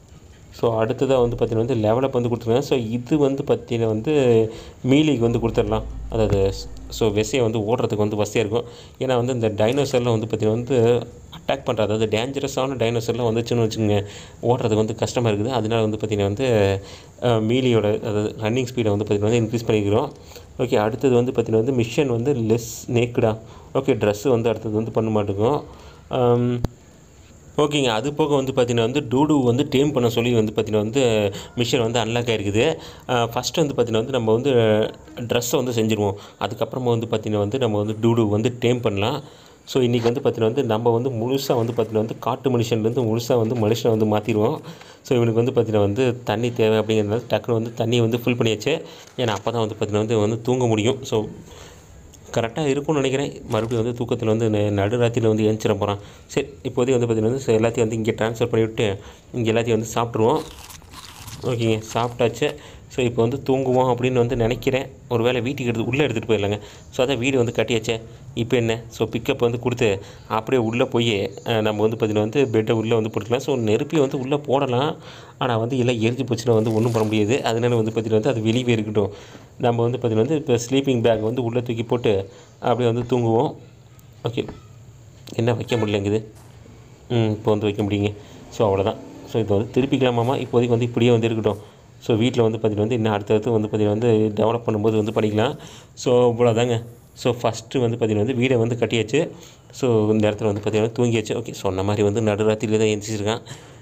ஸோ அடுத்ததாக வந்து பார்த்தீங்கன்னா வந்து லெவலப் வந்து கொடுத்துருங்க ஸோ இது வந்து பார்த்தீங்கன்னா வந்து மீலிக்கு வந்து கொடுத்துடலாம் அதாவது ஸோ விசையை வந்து ஓடுறதுக்கு வந்து வசதியாக இருக்கும் ஏன்னா வந்து இந்த டைனோசர்லாம் வந்து பார்த்தீங்கன்னா வந்து அட்டாக் பண்ணுற அதாவது டேஞ்சரஸான டைனோசர்லாம் வந்துச்சுன்னு வச்சுக்கோங்க ஓடுறதுக்கு வந்து கஷ்டமாக இருக்குது அதனால வந்து பார்த்தீங்கன்னா வந்து அஹ், மீலியோட அதாவது ரன்னிங் ஸ்பீடை வந்து பார்த்தீங்கன்னா வந்து இன்க்ரீஸ் பண்ணிக்கிறோம் ஓகே அடுத்தது வந்து பார்த்தீங்கன்னா வந்து மிஷன் வந்து லெஸ் நேக்குடா ஓகே ட்ரெஸ்ஸு வந்து அடுத்தது வந்து பண்ண மாட்டேங்கும் ஓகேங்க அது போக வந்து பார்த்தீங்கன்னா வந்து டூடு வந்து டேம் பண்ண சொல்லி வந்து பார்த்தீங்கன்னா வந்து மிஷின் வந்து அன்லாக் ஆகிருக்குது ஃபஸ்ட்டு வந்து பார்த்தீங்கன்னா வந்து நம்ம வந்து ட்ரெஸ்ஸை வந்து செஞ்சுருவோம் அதுக்கப்புறமா வந்து பார்த்தீங்கன்னா வந்து நம்ம வந்து டூடு வந்து டேம் பண்ணலாம் ஸோ இன்றைக்கி வந்து பார்த்தீங்கன்னா வந்து நம்ம வந்து முழுசாக வந்து பார்த்தீங்கன்னா வந்து காட்டு மனுஷன்லேருந்து முழுசாக வந்து மனுஷனை வந்து மாற்றிடுவோம் ஸோ இவனுக்கு வந்து பார்த்தீங்கன்னா வந்து தண்ணி தேவை அப்படிங்கிறதுனால டக்குன்னு வந்து தண்ணியை வந்து ஃபில் பண்ணியாச்சு ஏன்னா அப்போ தான் வந்து பார்த்தீங்கன்னா வந்து வந்து தூங்க முடியும் ஸோ கரெக்டாக இருக்கும்னு நினைக்கிறேன் மறுபடியும் வந்து தூக்கத்தில் வந்து ந- நடுராத்திரியில் வந்து எழுந்திர போகிறான் சரி இப்போதைக்கு வந்து பார்த்தீங்கன்னா வந்து சரி, எல்லாத்தையும் வந்து இங்கே ட்ரான்ஸ்ஃபர் பண்ணிவிட்டு இங்கே எல்லாத்தையும் வந்து சாப்பிட்ருவோம் ஓகேங்க சாப்பிட்டாச்சு ஸோ இப்போ வந்து தூங்குவோம் அப்படின்னு வந்து நினைக்கிறேன் ஒரு வேளை வீட்டுக்கு எடுத்து உள்ளே எடுத்துகிட்டு போயிடலாங்க ஸோ அதான் வீடு வந்து கட்டியாச்சே இப்போ என்ன ஸோ பிக்கப் வந்து கொடுத்து அப்படியே உள்ளே போய் அஹ், நம்ம வந்து பார்த்திங்கன்னா வந்து பெட்டை உள்ளே வந்து போட்டுக்கலாம் ஸோ நெருப்பி வந்து உள்ளே போடலாம் ஆனால் வந்து எல்லாம் எரிஞ்சு போச்சுன்னா வந்து ஒன்றும் பண்ண முடியாது அதனால வந்து பார்த்திங்கன்னா வந்து அது வெளியே இருக்கட்டும் நம்ம வந்து பார்த்திங்கன்னா வந்து இப்போ ஸ்லீப்பிங் பேக் வந்து உள்ளே தூக்கி போட்டு அப்படியே வந்து தூங்குவோம் ஓகே என்ன வைக்க முடியலங்குது ம் இப்போ வந்து வைக்க முடியுங்க ஸோ அவ்வளோதான் ஸோ இப்போ வந்து திருப்பிக்கலாமாமா இப்போதைக்கு வந்து இப்படியே வந்து இருக்கட்டும் ஸோ வீட்டில் வந்து பார்த்திங்கன்னா வந்து இன்னும் அடுத்தடுத்து வந்து பார்த்திங்கன்னா வந்து டெவலப் பண்ணும்போது வந்து பண்ணிக்கலாம் ஸோ இவ்வளோதாங்க ஸோ ஃபஸ்ட்டு வந்து பார்த்திங்கன்னா வந்து வீடை வந்து கட்டியாச்சு ஸோ இந்த இடத்துல வந்து பார்த்திங்கன்னா தூங்கியாச்சு ஓகே சொன்ன மாதிரி வந்து நடுராத்திரியில் தான் எழுந்திரிச்சிருக்கான்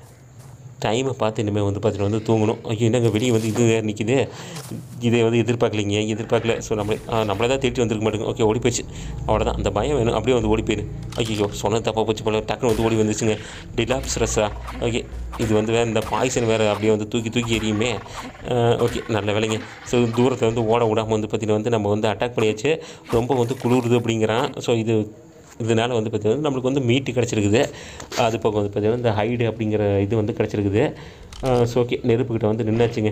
டைமை பார்த்து இனிமேல் வந்து பார்த்துட்டு வந்து தூங்கணும் ஐயோ என்னங்க வெளியே வந்து இது வேறு நிற்கிது இதை வந்து எதிர்பார்க்கலைங்க எதிர்பார்க்கல ஸோ நம்மளே ஆ, நம்மளே தான் தேடி வந்திருக்க மாட்டேங்க ஓகே ஓடி போயிடுச்சு அவ்வளோதான் அந்த பயம் வேணும் அப்படியே வந்து ஓடி போயிடு ஐயோ சொன்னது தப்பாக போச்சு போல டக்குன்னு வந்து ஓடி வந்துச்சுங்க டிலாப்ஸ் ரஸ்ஸா ஓகே இது வந்து வேறு இந்த பாய்சன் வேறு அப்படியே வந்து தூக்கி தூக்கி எரியுமே ஓகே நல்ல வேலைங்க ஸோ தூரத்தில் வந்து ஓட விடாமல் வந்து பார்த்திங்கன்னா வந்து நம்ம வந்து அட்டாக் பண்ணியாச்சு ரொம்ப வந்து குளிருது அப்படிங்கிறான் ஸோ இது இதனால் வந்து பார்த்திங்கன்னா நம்மளுக்கு வந்து மீட்டு கிடச்சிருக்குது அது பக்கம் வந்து பார்த்திங்கன்னா இந்த ஹைடு அப்படிங்கிற இது வந்து கிடச்சிருக்குது ஸோ ஓகே நெருப்புக்கிட்ட வந்து நின்னாச்சுங்க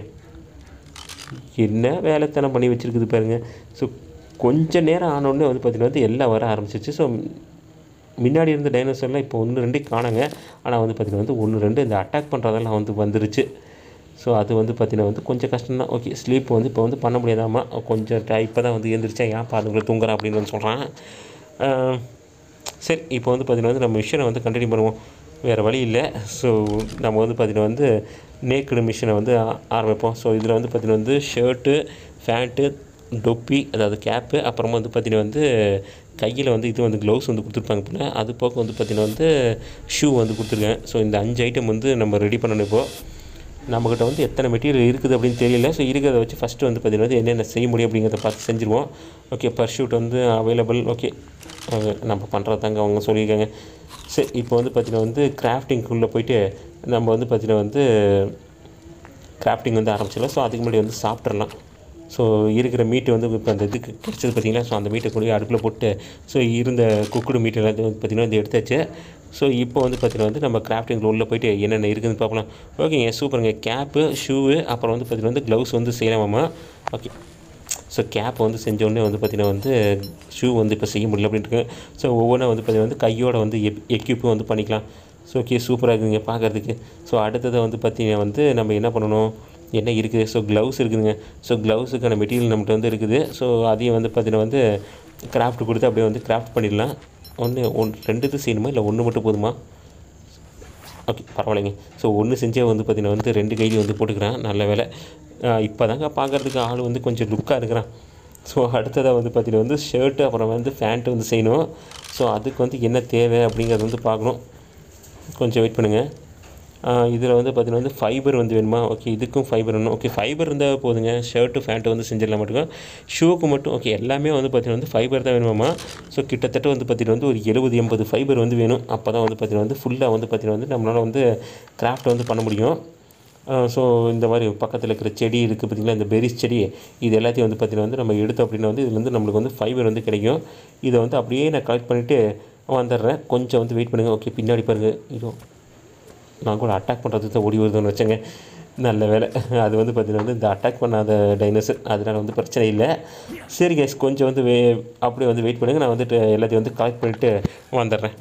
என்ன வேலைத்தனம் பண்ணி வச்சுருக்குது பாருங்க ஸோ கொஞ்ச நேரம் ஆனோடனே வந்து பார்த்திங்கன்னா வந்து எல்லாம் வர ஆரம்பிச்சிச்சு ஸோ முன்னாடி இருந்த டைனோசர்லாம் இப்போ ஒன்று ரெண்டு காணாங்க ஆனால் வந்து பார்த்திங்கன்னா வந்து ஒன்று ரெண்டு இந்த அட்டாக் பண்ணுறதெல்லாம் வந்து வந்துருச்சு ஸோ அது வந்து பார்த்திங்கன்னா வந்து கொஞ்சம் கஷ்டம் தான் ஓகே ஸ்லீப் வந்து இப்போ வந்து பண்ண முடியாதாமா கொஞ்சம் இப்போ தான் வந்து எழுந்திரிச்சா ஏன் பாதுங்களை தூங்குறேன் அப்படின்னு வந்து சொல்கிறான் சரி இப்போ வந்து பார்த்திங்கன்னா வந்து நம்ம மிஷினை வந்து கண்டினியூ பண்ணுவோம் வேறு வழி இல்லை ஸோ நம்ம வந்து பார்த்திங்கன்னா வந்து நேக்கடு மிஷினை வந்து ஆ- ஆரம்பிப்போம் ஸோ இதில் வந்து பார்த்திங்கன்னா வந்து ஷர்ட்டு ஃபேண்ட்டு டொப்பி அதாவது கேப்பு அப்புறமா வந்து பார்த்திங்கன்னா வந்து கையில் வந்து இது வந்து க்ளவுஸ் வந்து கொடுத்துருப்பாங்க போல அது போக வந்து பார்த்திங்கன்னா வந்து ஷூ வந்து கொடுத்துருக்கேன் ஸோ இந்த அஞ்சு ஐட்டம் வந்து நம்ம ரெடி பண்ணணும் இப்போது நம்மக்கிட்ட வந்து எத்தனை மெட்டீரியல் இருக்குது அப்படின்னு தெரியல ஸோ இருக்கிறத வச்சு ஃபஸ்ட்டு வந்து பார்த்திங்கன்னா வந்து என்னென்ன செய்ய முடியும் அப்படிங்கிறத பார்த்து செஞ்சுருவோம் ஓகே பர்ஷூட் வந்து அவைலபிள் ஓகே நம்ம பண்ணுறது தாங்க அவங்க சொல்லியிருக்காங்க சரி இப்போ வந்து பார்த்திங்கன்னா வந்து கிராஃப்டிங்குள்ளே போயிட்டு நம்ம வந்து பார்த்திங்கன்னா வந்து கிராஃப்டிங் வந்து ஆரம்பிச்சிடலாம் ஸோ அதுக்கு முன்னாடி வந்து சாப்பிட்றலாம் ஸோ இருக்கிற மீட்டு வந்து இப்போ அந்த இதுக்கு கிடச்சது பார்த்தீங்களா ஸோ அந்த மீட்டை கொண்டு போய் அடுப்பில் போட்டு ஸோ இருந்த குக்குடு மீட் எல்லாத்தையும் வந்து பார்த்திங்கன்னா வந்து எடுத்தாச்சு ஸோ இப்போ வந்து பார்த்திங்கன்னா வந்து நம்ம கிராஃப்டிங்கில் உள்ளே போயிட்டு என்னென்ன இருக்குதுன்னு பார்க்கலாம் ஓகேங்க சூப்பருங்க கேப்பு ஷூவு அப்புறம் வந்து பார்த்திங்கன்னா வந்து க்ளவுஸ் வந்து செய்யலாமாம்மா ஓகே ஸோ கேப் வந்து செஞ்ச உடனே வந்து பார்த்திங்கன்னா வந்து ஷூ வந்து இப்போ செய்ய முடியல அப்படின்ட்டு ஸோ ஒவ்வொன்றா வந்து பார்த்திங்கன்னா வந்து கையோட வந்து எப் எக்யூப்பும் வந்து பண்ணிக்கலாம் ஸோ ஓகே சூப்பராக இருக்குதுங்க பார்க்குறதுக்கு ஸோ அடுத்தது வந்து பார்த்திங்கன்னா வந்து நம்ம என்ன பண்ணணும் என்ன இருக்குது ஸோ க்ளவுஸ் இருக்குதுங்க ஸோ க்ளவுஸுக்கான மெட்டீரியல் நம்மகிட்ட வந்து இருக்குது ஸோ அதையும் வந்து பார்த்தீங்கன்னா வந்து கிராஃப்ட் கொடுத்து அப்படியே வந்து கிராஃப்ட் பண்ணிடலாம் ஒன்று ஒன் ரெண்டு இது செய்யணுமா இல்லை ஒன்று மட்டும் போதுமா ஓகே பரவாயில்லைங்க ஸோ ஒன்று செஞ்சே வந்து பார்த்தீங்கன்னா வந்து ரெண்டு கையிலையும் வந்து போட்டுக்கிறேன் நல்ல வேலை இப்போ தாங்க பார்க்குறதுக்கு ஆள் வந்து கொஞ்சம் லுக்காக இருக்கிறான் ஸோ அடுத்ததாக வந்து பார்த்தீங்கன்னா வந்து ஷர்ட்டு அப்புறம் வந்து ஃபேண்ட்டு வந்து செய்யணும் ஸோ அதுக்கு வந்து என்ன தேவை அப்படிங்கிறத வந்து பார்க்கணும் கொஞ்சம் வெயிட் பண்ணுங்கள் இதில் வந்து பார்த்தீங்கன்னா வந்து ஃபைபர் வந்து வேணுமா ஓகே இதுக்கும் ஃபைபர் வேணும் ஓகே ஃபைபர் இருந்தால் போதுங்க ஷர்ட்டு ஃபேண்ட்டு வந்து செஞ்சிடலாம் மட்டும் ஷூக்கு மட்டும் ஓகே எல்லாமே வந்து பார்த்தீங்கன்னா வந்து ஃபைபர் தான் வேணுமாமா ஸோ கிட்டத்தட்ட வந்து பார்த்தீங்கன்னா வந்து ஒரு எழுபது எண்பது ஃபைபர் வந்து வேணும் அப்போ தான் வந்து பார்த்தீங்கன்னா வந்து ஃபுல்லாக வந்து பார்த்தீங்கன்னா வந்து நம்மளால் வந்து கிராஃப்ட் வந்து பண்ண முடியும் ஸோ இந்த மாதிரி பக்கத்தில் இருக்கிற செடி இருக்குது பார்த்திங்களா இந்த பெரிஸ் செடி இது எல்லாத்தையும் வந்து பார்த்திங்கன்னா வந்து நம்ம எடுத்தோம் அப்படின்னா வந்து இதுல இருந்து நம்மளுக்கு வந்து ஃபைபர் வந்து கிடைக்கும் இதை வந்து அப்படியே நான் கலெக்ட் பண்ணிவிட்டு வந்துடுறேன் கொஞ்சம் வந்து வெயிட் பண்ணுங்கள் ஓகே பின்னாடி பாருங்கள் இதோ நான் கூட அட்டாக் பண்ணுறதுக்கு தான் ஓடி வருதுன்னு வச்சேங்க நல்ல வேலை அது வந்து பார்த்திங்கன்னா வந்து இந்த அட்டாக் பண்ணாத டைனோசர் அதனால் வந்து பிரச்சனை இல்லை சரி கேஸ் கொஞ்சம் வந்து வே அப்படியே வந்து வெயிட் பண்ணுங்கள் நான் வந்துட்டு எல்லாத்தையும் வந்து கலெக்ட் பண்ணிவிட்டு வந்துடுறேன்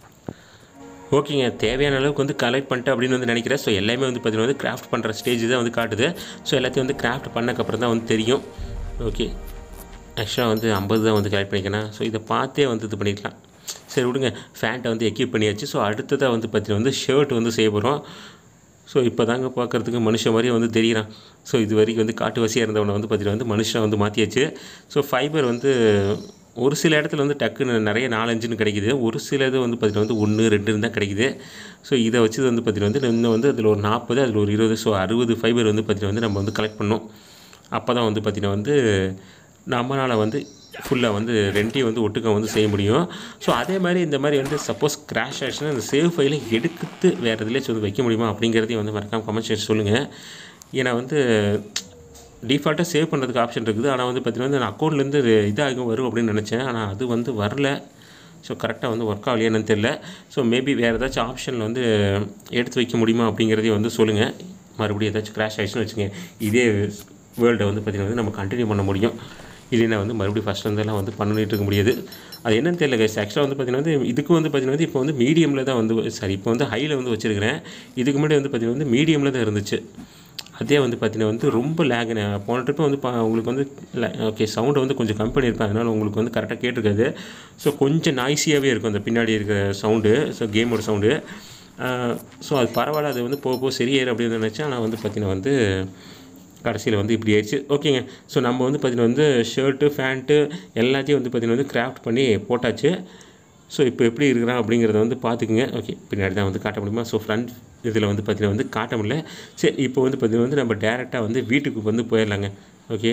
ஓகேங்க தேவையான அளவுக்கு வந்து கலெக்ட் பண்ணிட்டு அப்படின்னு வந்து நினைக்கிறேன் ஸோ எல்லாமே வந்து பார்த்தீங்கன்னா வந்து கிராஃப்ட் பண்ணுற ஸ்டேஜ் தான் வந்து காட்டுது ஸோ எல்லாத்தையும் வந்து கிராஃப்ட் பண்ணக்கப்புறம் தான் வந்து தெரியும் ஓகே ஆக்சுவலாக வந்து ஐம்பது தான் வந்து கலெக்ட் பண்ணிக்கணும் ஸோ இதை பார்த்தே வந்து இது பண்ணிக்கலாம் சரி விடுங்க ஃபேண்ட்டை வந்து எக்யூப் பண்ணியாச்சு ஸோ அடுத்ததாக வந்து பார்த்தீங்கன்னா வந்து ஷர்ட் வந்து செய்ய போகிறோம் ஸோ இப்போ தாங்க பார்க்குறதுக்கு மனுஷன் மாதிரியே வந்து தெரிகிறான் ஸோ இது வரைக்கும் வந்து காட்டுவாசியாக இருந்தவனை வந்து பார்த்தீங்கன்னா வந்து மனுஷன் வந்து மாற்றியாச்சு ஸோ ஃபைபர் வந்து ஒரு சில இடத்துல வந்து டக்குன்னு நிறைய நாலஞ்சுன்னு கிடைக்குது ஒரு சில இது வந்து பார்த்தீங்கன்னா வந்து ஒன்று ரெண்டுன்னு தான் கிடைக்குது ஸோ இதை வச்சு வந்து பார்த்தீங்கன்னா வந்து இன்னும் வந்து அதில் ஒரு நாற்பது அதில் ஒரு இருபது ஸோ அறுபது ஃபைபர் வந்து பார்த்தீங்கன்னா வந்து நம்ம வந்து கலெக்ட் பண்ணோம் அப்போ தான் வந்து பார்த்தீங்கன்னா வந்து நம்மளால் வந்து ஃபுல்லாக வந்து ரெண்டையும் வந்து ஒட்டுக்க வந்து செய்ய முடியும் ஸோ அதே மாதிரி இந்த மாதிரி வந்து சப்போஸ் கிராஷ் ஆச்சுன்னா இந்த சேவ் ஃபைலை எடுத்து வேறு இதுலேயும் வந்து வைக்க முடியுமா அப்படிங்கிறதையும் வந்து மறக்காமல் கமெண்ட் செக்ஷன் சொல்லுங்கள் ஏன்னா வந்து டிஃபால்ட்டாக சேவ் பண்ணுறதுக்கு ஆப்ஷன் இருக்குது ஆனால் வந்து பார்த்தீங்கன்னா வந்து நான் அக்கௌண்ட்லேருந்து இதாக வரும் அப்படின்னு நினச்சேன் ஆனால் அது வந்து வரல ஸோ கரெக்டாக வந்து ஒர்க் ஆகலையா என்னன்னு தெரில ஸோ மேபி வேறு ஏதாச்சும் ஆப்ஷனில் வந்து எடுத்து வைக்க முடியுமா அப்படிங்கிறதையும் வந்து சொல்லுங்கள் மறுபடியும் ஏதாச்சும் கிராஷ் ஆயிடுச்சுன்னு வச்சுங்க இதே வேர்ல்டை வந்து பார்த்திங்கன்னா வந்து நம்ம கண்டினியூ பண்ண முடியும் இல்லைன்னா வந்து மறுபடியும் ஃபஸ்ட் இருந்தெல்லாம் வந்து பண்ணிட்டு இருக்க முடியாது அது என்னன்னு தெரியல கைஸ் ஆக்சுவலாக வந்து பார்த்தீங்கன்னா வந்து இதுக்கு வந்து பார்த்தீங்கன்னா வந்து இப்போ வந்து மீடியமில் தான் வந்து சாரி இப்போ வந்து ஹையில் வந்து வச்சுருக்கிறேன் இதுக்கு முன்னாடி வந்து பார்த்தீங்கன்னா வந்து மீடியமில் தான் இருந்துச்சு அதே வந்து பார்த்தீங்கன்னா வந்து ரொம்ப லேகுன்னு போன ட்ரிப்பு வந்து பா உங்களுக்கு வந்து ஓகே சவுண்டை வந்து கொஞ்சம் கம்மி பண்ணியிருப்பேன் அதனால் உங்களுக்கு வந்து கரெக்டாக கேட்டிருக்காது ஸோ கொஞ்சம் நாய்ஸியாகவே இருக்கும் அந்த பின்னாடி இருக்கிற சவுண்டு ஸோ கேமோட சவுண்டு ஸோ அது பரவாயில்ல அது வந்து போக போக சரியாயிரும் அப்படின்னு நினச்சேன் ஆனால் வந்து பார்த்தீங்கன்னா வந்து கடைசியில் வந்து இப்படி ஆயிடுச்சு ஓகேங்க ஸோ நம்ம வந்து பார்த்திங்கன்னா வந்து ஷர்ட்டு ஃபேண்ட்டு எல்லாத்தையும் வந்து பார்த்திங்கன்னா வந்து கிராஃப்ட் பண்ணி போட்டாச்சு ஸோ இப்போ எப்படி இருக்கிறான் அப்படிங்கிறத வந்து பார்த்துக்குங்க ஓகே பின்னாடி தான் வந்து காட்ட முடியுமா ஸோ ஃப்ரண்ட் இதில் வந்து பார்த்திங்கன்னா வந்து காட்ட முடியல சரி இப்போ வந்து பார்த்திங்கன்னா வந்து நம்ம டேரெக்டாக வந்து வீட்டுக்கு வந்து போயிடலாங்க ஓகே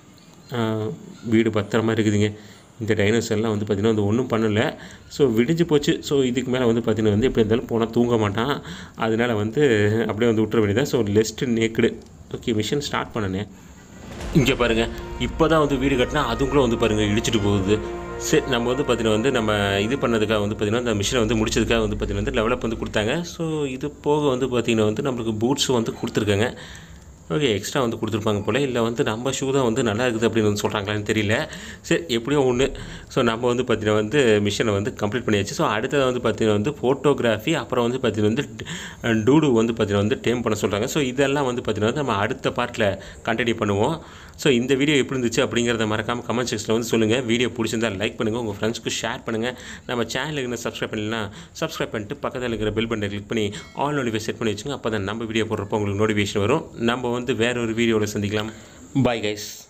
வீடு பத்திரமா இருக்குதுங்க இந்த டைனோசர்லாம் வந்து பார்த்திங்கன்னா வந்து ஒன்றும் பண்ணலை ஸோ விடிஞ்சு போச்சு ஸோ இதுக்கு மேலே வந்து பார்த்திங்கன்னா வந்து எப்படி இருந்தாலும் போனால் தூங்க மாட்டான் அதனால் வந்து அப்படியே வந்து விட்டுற வேண்டியதான் ஸோ லெஸ்ட் நேக்குடு ஓகே மிஷின் ஸ்டார்ட் பண்ணனே இங்கே பாருங்கள் இப்போ தான் வந்து வீடு கட்டினா அதுக்குள்ளே வந்து பாருங்கள் இடிச்சிட்டு போகுது சரி நம்ம வந்து பார்த்தீங்கன்னா வந்து நம்ம இது பண்ணதுக்காக வந்து பார்த்திங்கன்னா அந்த மிஷினை வந்து முடிச்சதுக்காக வந்து பார்த்திங்கன்னா வந்து டெவலப் வந்து கொடுத்தாங்க ஸோ இது போக வந்து பார்த்திங்கன்னா வந்து நம்மளுக்கு பூட்ஸும் வந்து கொடுத்துருக்காங்க ஓகே எக்ஸ்ட்ரா வந்து கொடுத்துருப்பாங்க போல் இல்லை வந்து நம்ம ஷூ தான் வந்து நல்லா இருக்குது அப்படின்னு வந்து சொல்கிறாங்களான்னு தெரியல சரி எப்படியோ ஒன்று ஸோ நம்ம வந்து பார்த்தீங்கன்னா வந்து மிஷனை வந்து கம்ப்ளீட் பண்ணியாச்சு ஸோ அடுத்தது வந்து பார்த்தீங்கன்னா வந்து ஃபோட்டோகிராஃபி அப்புறம் வந்து பார்த்தீங்கன்னா வந்து டூடு வந்து பார்த்தீங்கன்னா வந்து டேம் பண்ண சொல்கிறாங்க ஸோ இதெல்லாம் வந்து பார்த்தீங்கன்னா வந்து நம்ம அடுத்த பார்ட்டில் கண்டினியூ பண்ணுவோம் ஸோ இந்த வீடியோ எப்படி இருந்துச்சு அப்படிங்கிறத மறக்காமல் கமெண்ட் செக்ஷனில் வந்து சொல்லுங்கள் வீடியோ பிடிச்சிருந்தா லைக் பண்ணுங்கள் உங்கள் ஃப்ரெண்ட்ஸ்க்கு ஷேர் பண்ணுங்கள் நம்ம சேனலுக்கு இன்னும் சப்ஸ்கிரைப் பண்ணலாம் சப்ஸ்கிரைப் பண்ணிட்டு பக்கத்தில் இருக்கிற பெல் பட்டனை கிளிக் பண்ணி ஆல் நோட்டிஃபை செட் பண்ணி வச்சுங்க அப்போ தான் நம்ம வீடியோ போடுறப்போ உங்களுக்கு நோட்டிஃபிகேஷன் வரும் நம்ம வந்து வேற ஒரு வீடியோவில் சந்திக்கலாம் பாய் கைஸ்